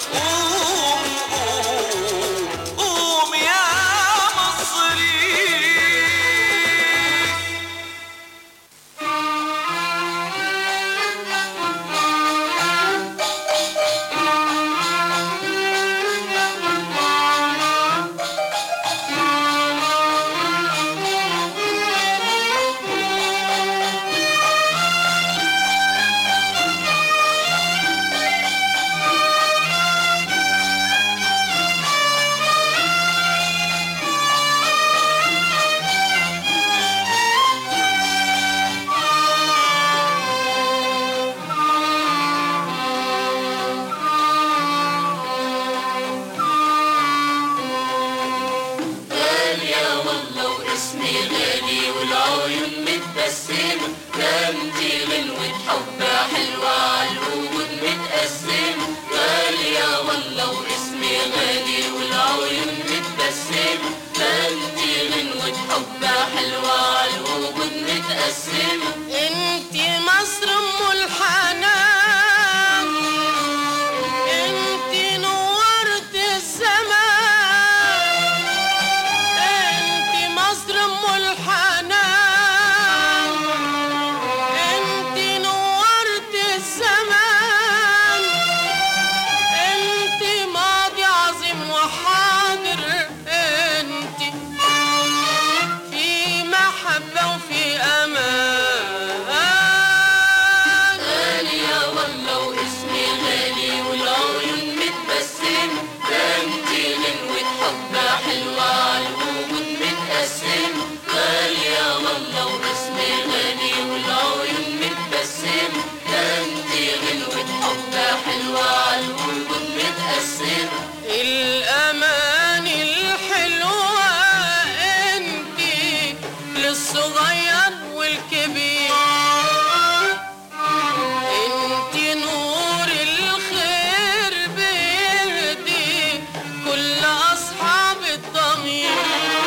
حلوة عالوجود متقسمة انتي مصر ام الحنان انتي نورت الزمان انتي مصر ام الحنان انتي نورت الزمان انتي ماضي عظيم وحاضر انتي في محبة وفي أمان غالية والله واسمي غالي والعيون متبسمة ده انتي غنوة حب حلوة عالوجود متقسمة غالية والله واسمي غالي والعيون متبسمة ده انتي غنوة حب حلوة عالوجود متقسمة الأماني الحلوة انتي للصغير والكبير انتي نور الخير بيهدي كل أصحاب الضمير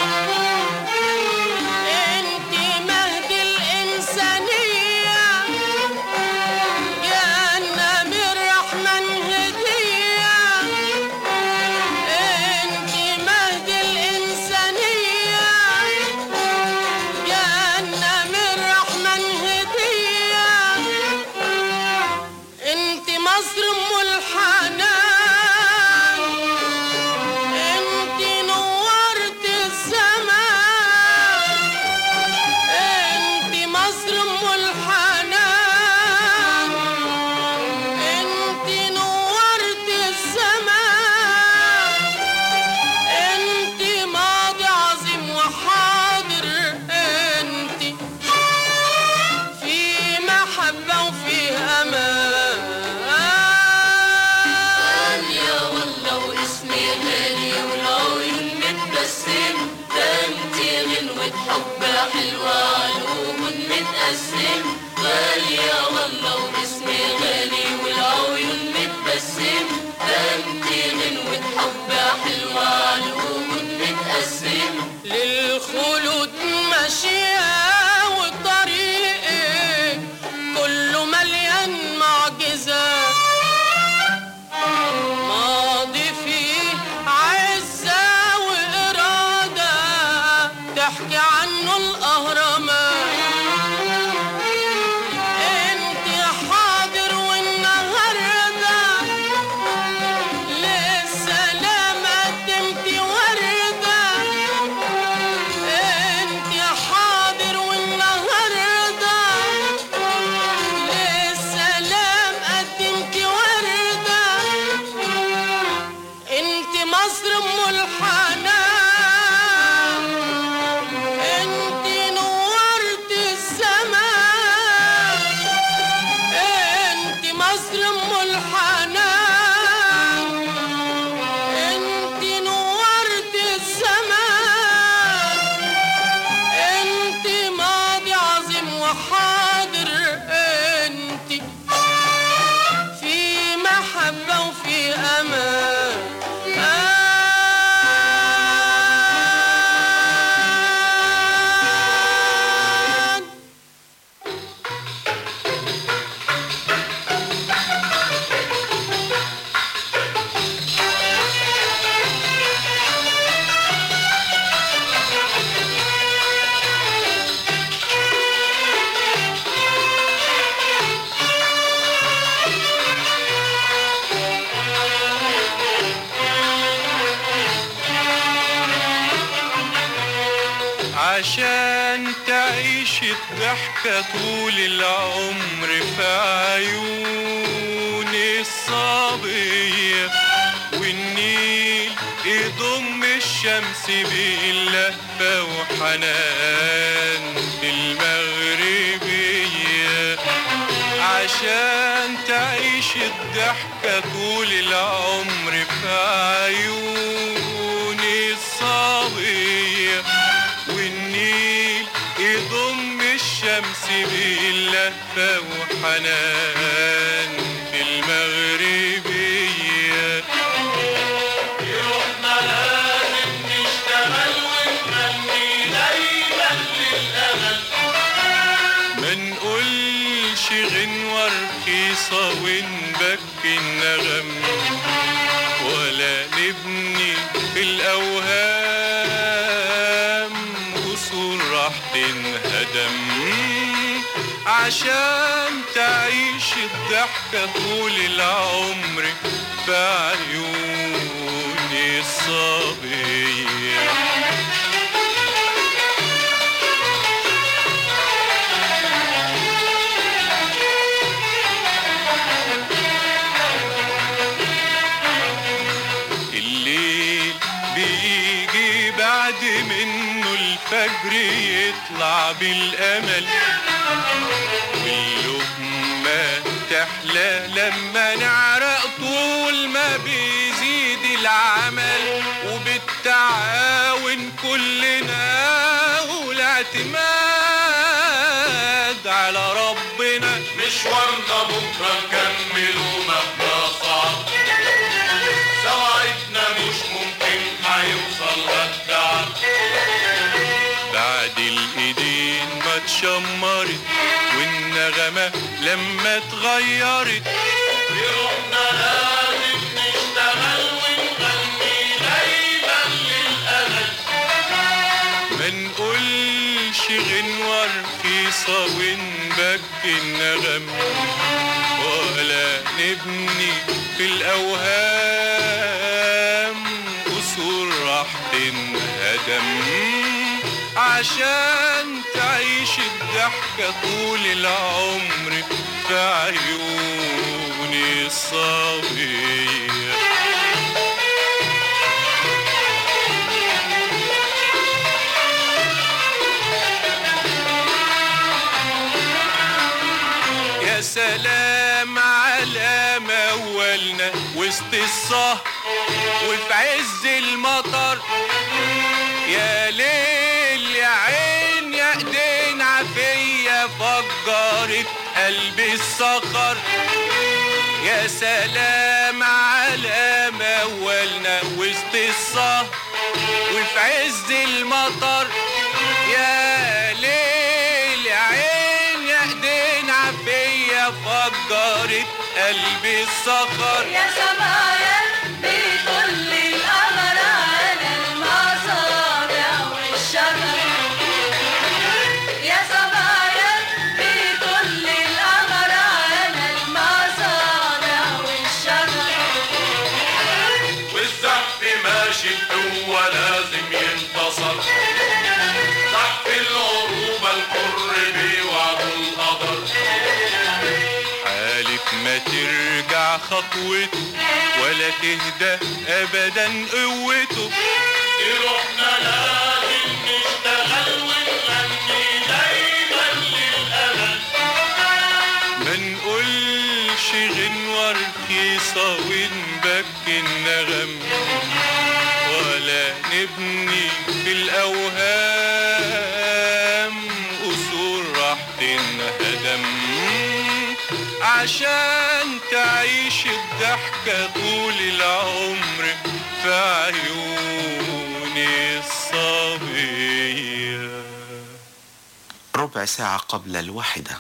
انتي مهد الإنسانية جنة من الرحمن هدية انتي مهد الإنسانية جنة من الرحمن هدية انتي مصر ام الحنان انتي نورت الزمان انتي مصر ام الحنان انتي نورت الزمان انتي ماضي عظيم وحاضر انتي في محبة وفي أمان غالية والله واسمي غالي والعيون متبسمة ده انتي غنوة حب حلوة عالوجود متقسمة غالية والله واسمي غالي والعيون متبسمة ده انتي غنوة حب حلوة عالوجود متقسمة للخلود ماشية وطريقك كله مليان معجزات ماضي فيه عزة وإرادة تحكي عنه الأهرامات انت حاضر والنهارده للسلام قدمت وردة انت حاضر والنهارده للسلام قدمت وردة انت مصر ام الحنان انت نورت الزمان انت مصر ام الحنان انت نورت الزمان انت ماضي عظيم وحاضر انت في محبة وفي أمان آن عشان تعيش الضحكة طول العمر في عيون الصبية والنيل يضم الشمس باللهفة وحنان المغربية عشان تعيش الضحكة طول العمر في عيون الصبية والنيل يضم الشمس باللهفة وحنان في المغربية يروحنا لازم نشتغل ونغني دايما رخيصة ونبكي النغم ولا نبني في الأوهام قصور راح تنهدم عشان تعيش الضحكة طول العمر في عيوني الصبية الليل بيجي بعد منه الفجر يطلع بالامل واللقمة تحلى لما نعرق طول ما بيزيد العمل وبالتعاون كلنا والاعتماد على ربنا مشوارنا بكرة نكمله مهما صعب سواعدنا مش ممكن هيوصل للتعب بعد الايدين ما اتشمرت والنغمة لما اتغيرت بروحنا لازم نشتغل ونغني دايما للأمل ما نقولش غنوة رخيصة ونبكي النغم ولا نبني في الأوهام قصور راح تنهدم عشان تعيش الضحكة طول العمر في عيوني الصبية يا سلام على مولنا وسط الصهر وفي عز المطر يا ليل يا عين يا ايدين عافية فجرت قلب الصخر يا سلام على مولنا وسط الصهر وفي عز المطر يا ليل يا عين يا ايدين عافية فجرت قلب الصخر يا سمايا بكل القمر على المصابع والشجر يا سمايا بكل القمر على المصابع والشجر والزحف ماشي هو لازم ينتصر زحف العروبة الحر بيوعد القدر حالف ما ترجع خطوته ولا تهدى ابدا قوته روحنا لازم نشتغل ونغني دايما للأمل ما نقولش غنوة رخيصة ونبكي النغم ولا نبني في الأوهام قصور راح تنهدم عشان تعيش الضحكة طول العمر في عيوني الصبية ربع ساعة قبل الواحدة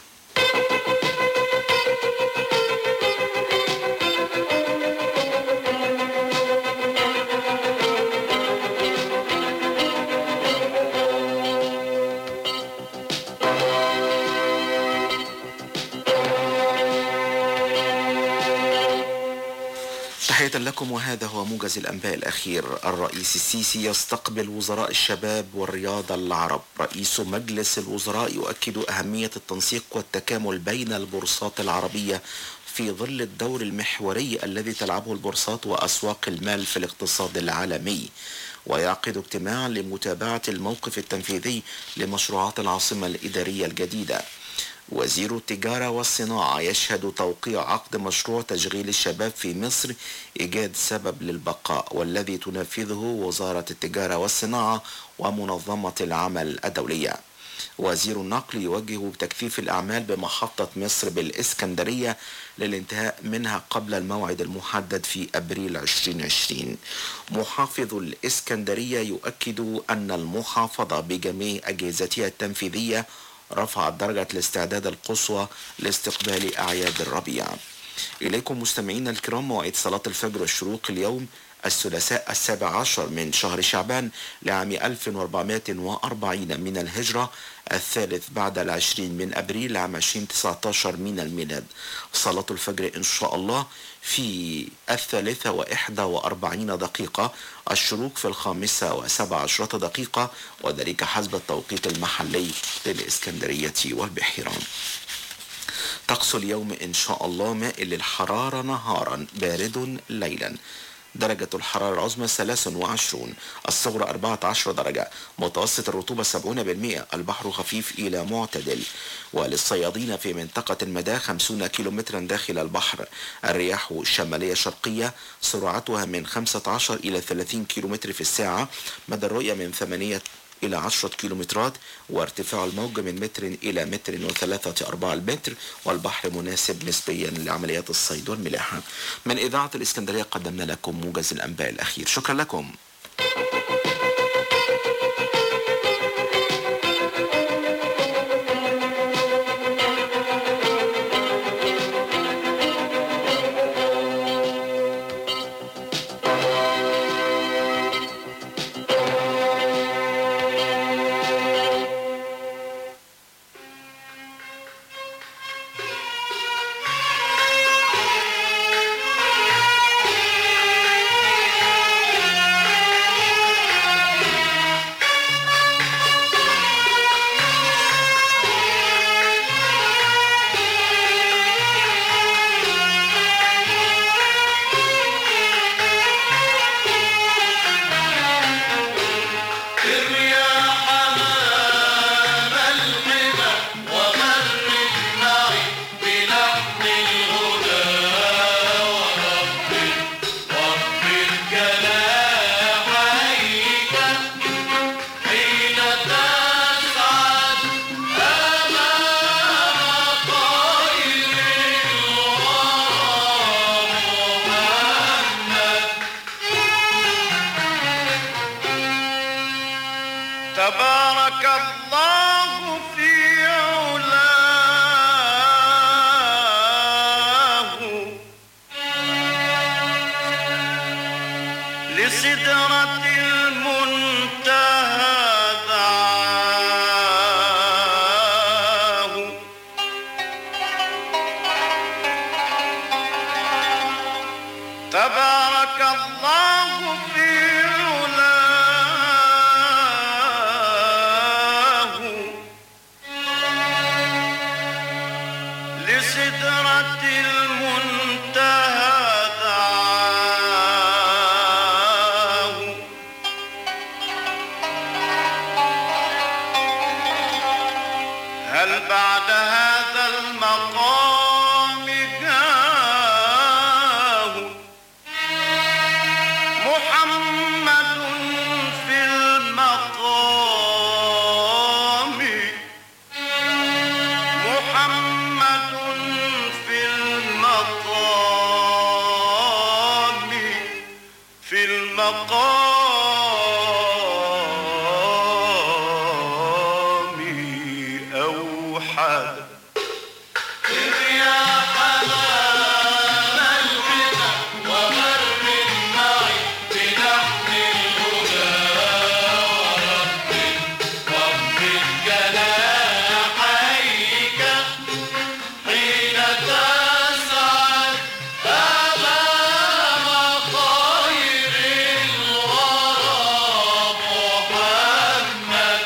تحية لكم وهذا هو موجز الأنباء الأخير الرئيس السيسي يستقبل وزراء الشباب والرياضة العرب رئيس مجلس الوزراء يؤكد أهمية التنسيق والتكامل بين البورصات العربية في ظل الدور المحوري الذي تلعبه البورصات وأسواق المال في الاقتصاد العالمي ويعقد اجتماع لمتابعة الموقف التنفيذي لمشروعات العاصمة الإدارية الجديدة وزير التجارة والصناعة يشهد توقيع عقد مشروع تشغيل الشباب في مصر إيجاد سبب للبقاء والذي تنفذه وزارة التجارة والصناعة ومنظمة العمل الدولية وزير النقل يوجه بتكثيف الأعمال بمحطة مصر بالإسكندرية للانتهاء منها قبل الموعد المحدد في أبريل 2020 محافظ الإسكندرية يؤكد أن المحافظة بجميع أجهزتها التنفيذية رفعت درجة الاستعداد القصوى لاستقبال أعياد الربيع إليكم مستمعينا الكرام موعد صلاة الفجر والشروق اليوم الثلاثاء السابع عشر من شهر شعبان لعام 1440 من الهجرة الثالث بعد العشرين من أبريل عام 2019 من الميلاد صلاة الفجر إن شاء الله في الثالثة وإحدى وأربعين دقيقة الشروق في الخامسة وسبع عشرة دقيقة وذلك حسب التوقيت المحلي للإسكندرية والبحيران طقس اليوم إن شاء الله مائل للحرارة نهارا بارد ليلا درجة الحرارة العظمى 23 الصغرى 14 درجة متوسط الرطوبة 70% البحر خفيف إلى معتدل وللصيادين في منطقة المدى 50 كيلومترا داخل البحر الرياح الشمالية شرقية سرعتها من 15 إلى 30 كيلومتر في الساعة مدى الرؤية من 8 إلى عشرة كيلومترات وارتفاع الموج من متر إلى متر وثلاثة أرباع المتر والبحر مناسب نسبيا لعمليات الصيد والملاحة من إذاعة الإسكندرية قدمنا لكم موجز الأنباء الأخير شكرا لكم الرياح أمام الحمى وغرد معي بلحن الهدى ورب رب جناحيك حين تسعد أمام طير تبارك الله في علاه لسدرة المنتهى دعاه تبارك الله في علاه لسدرة المنتهى دعاه هل بعد هذا المقام جاه محمد في المقام محمد في المقام في المقام أوحد الرياح أمام الحمى وغرد معي بلحن الهدى ورب رب جناحيك حين تسعد أمام طير الورى محمد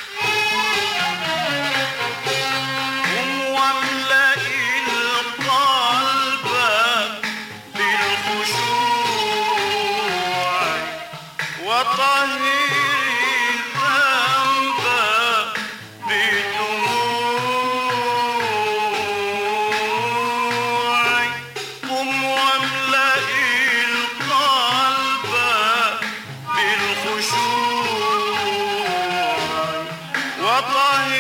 قم واملأ القلب بالخشوع وطهر الذنب بدموع قم واملأ القلب بالخشوع وطهر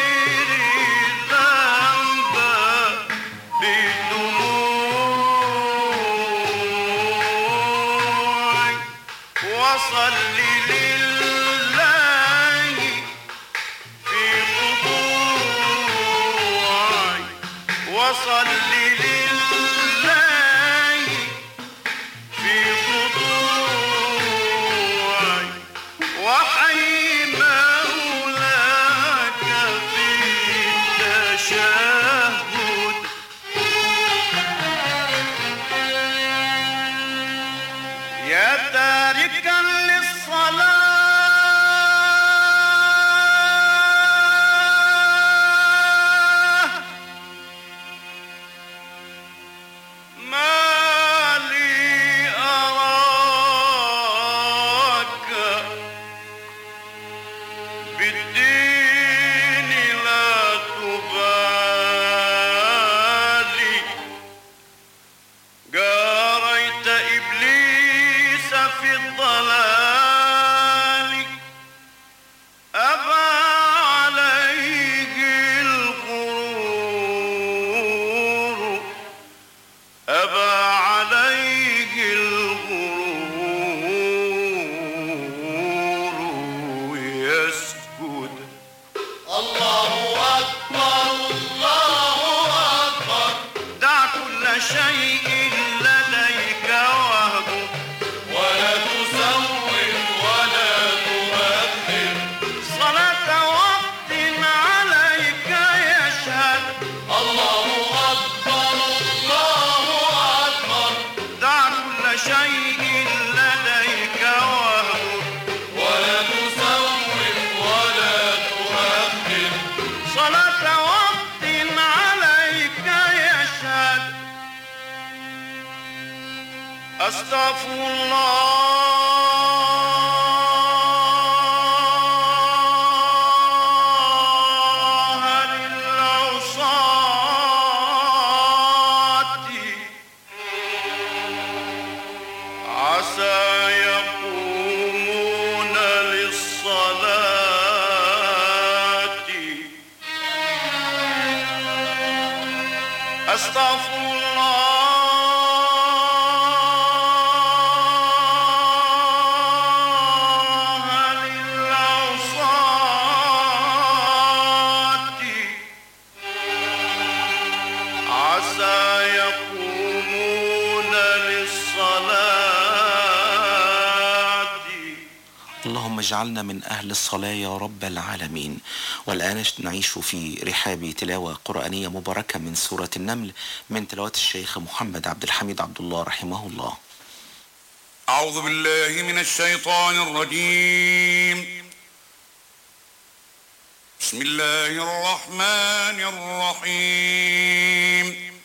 الذنب بدموع وصل لله في قبور وصل لله في خضوعي وحي مولاك في التشهد يا تاركا للصلاة ما لي أراك بالدين لا تبالي جاريت إبليس في الضلال أبى عليه الغرور أبى عليه الغرور يسجد الله أكبر الله أكبر دع كل شيء لديك وهبه ولا تسوف ولا تمثل صلاة وقت عليك يشهد الله أكبر الله أكبر دع كل شيء لديك وهبه ولا تسوف ولا تمثل صلاة وقت عليك يشهد أستغفر الله للعصاة عسى يقومون للصلاة أستغفر الله للعصاة عسى يقومون للصلاة اللهم اجعلنا من أهل الصلاة يا رب العالمين والآن نعيش في رحاب تلاوة قرآنية مباركة من سورة النمل من تلاوة الشيخ محمد عبد الحميد عبد الله رحمه الله أعوذ بالله من الشيطان الرجيم بسم الله الرحمن الرحيم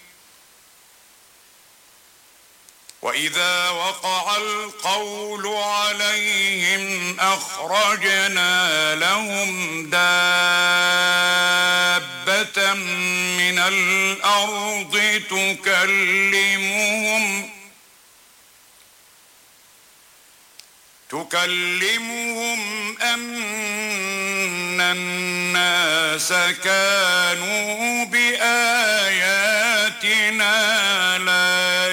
وإذا وقع القول عليهم أخرجنا لهم دابة من الأرض تكلمهم تكلمهم أن الناس كانوا بآياتنا لا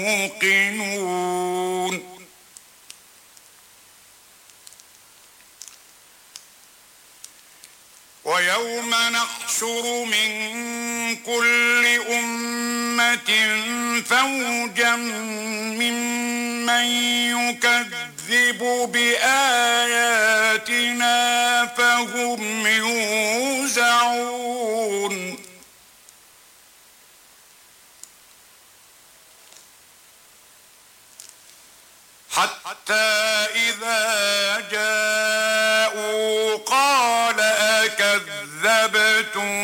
يوقنون ويوم نحشر من كل أمة فوجا ممن يكذب بآياتنا فهم يوزعون حتى إذا جاءوا قال أكذبتم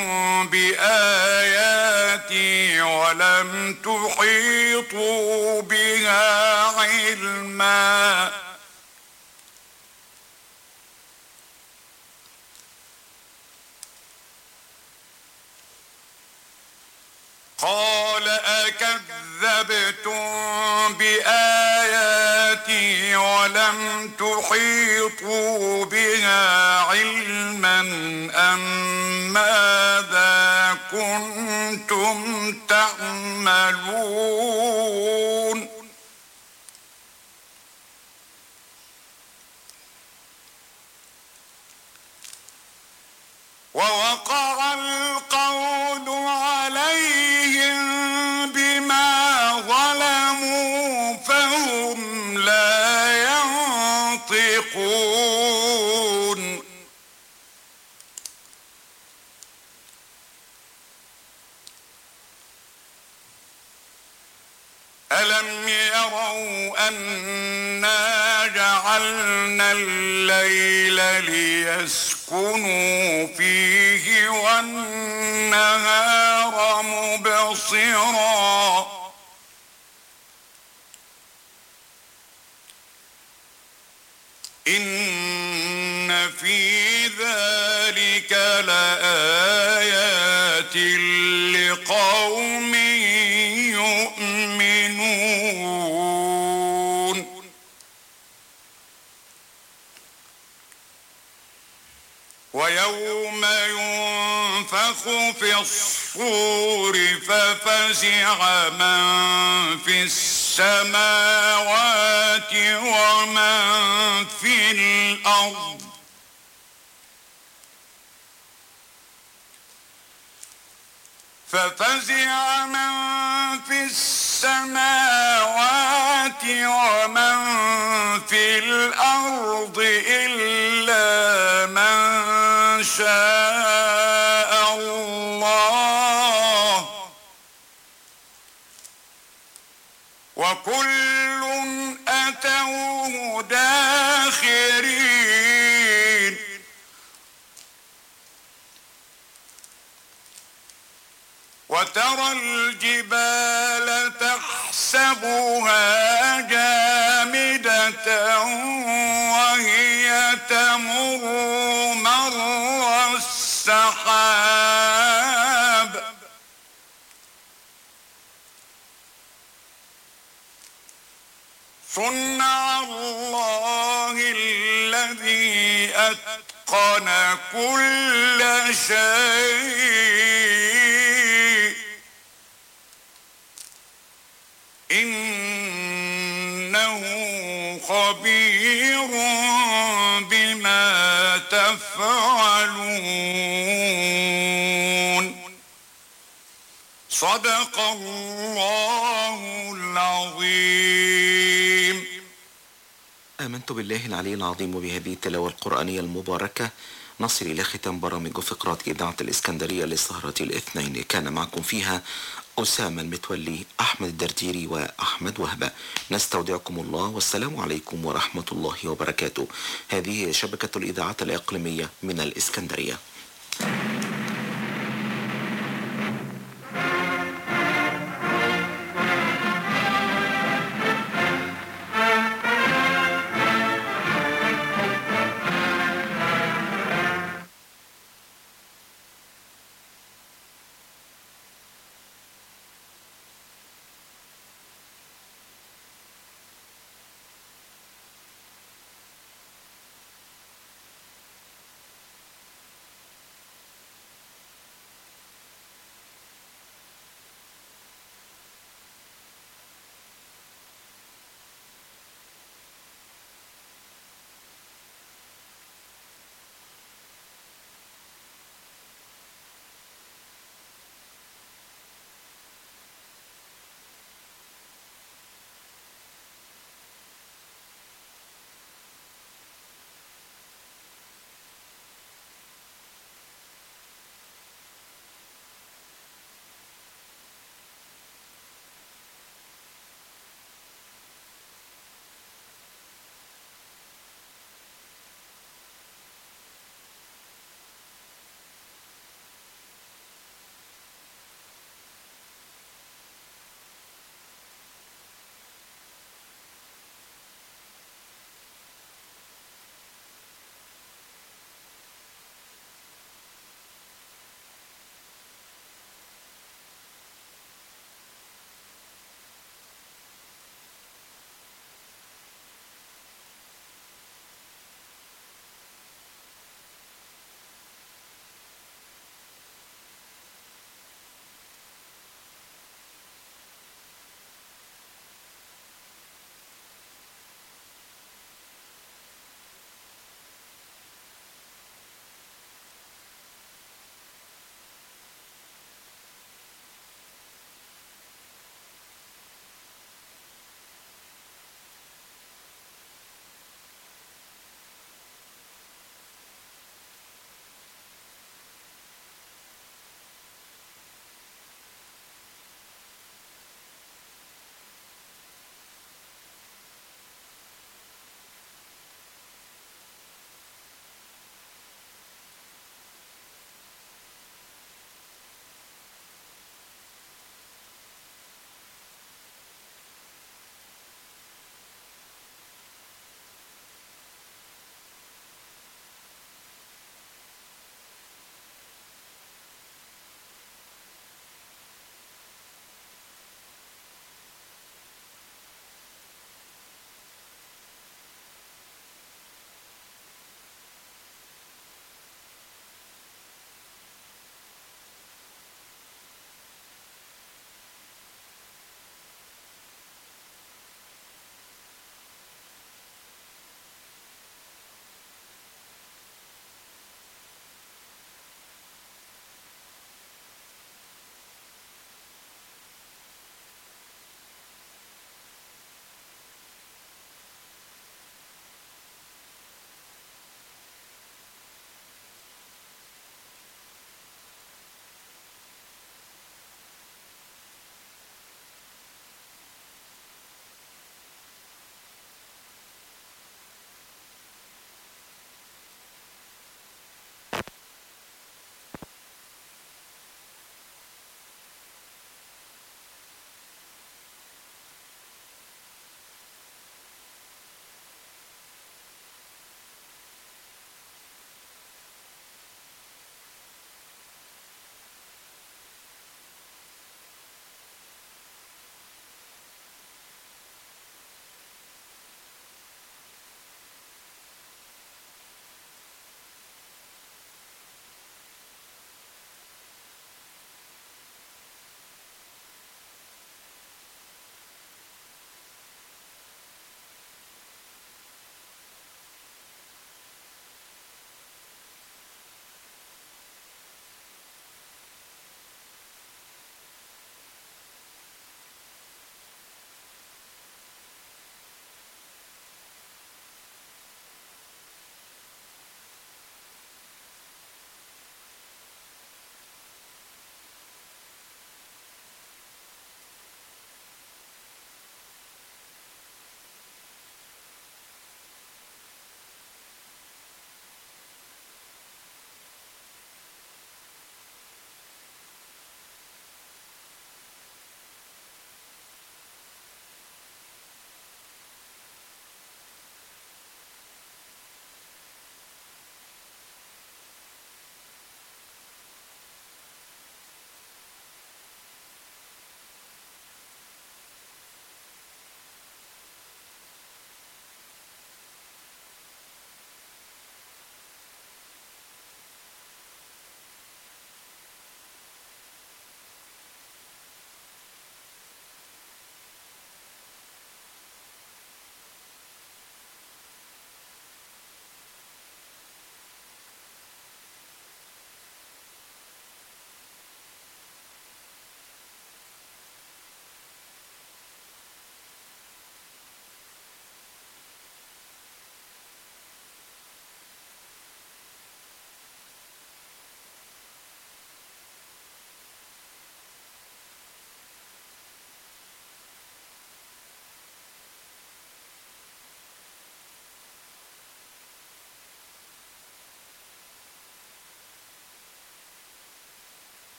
بآياتي ولم تحيطوا بها علما قال أكذبتم بآياتي ولم تحيطوا بها علما أم ماذا كنتم تعملون ووقع القول عليهم ألم يروا أنا جعلنا الليل ليسكنوا فيه والنهار مبصرا إن في ذلك لآيات لقوم يؤمنون ويوم ينفخ في الصور ففزع من في السماوات ومن في الأرض ففزع من في السماوات ومن في الأرض إلا من شاء الله وكل أتوه داخرين وترى الجبال تحسبها جامدة وهي تمر مر السحاب صنع الله الذي أتقن كل شيء إنه خبير بما تفعلون صدق الله العظيم آمنت بالله العلي العظيم وبهذه التلاوة القرآنية المباركة نصل إلى ختام برامج فقرات إذاعة الإسكندرية لسهرة الاثنين كان معكم فيها أسامة المتولي أحمد الدرديري وأحمد وهبة نستودعكم الله والسلام عليكم ورحمة الله وبركاته هذه هي شبكة الإذاعات الإقليمية من الإسكندرية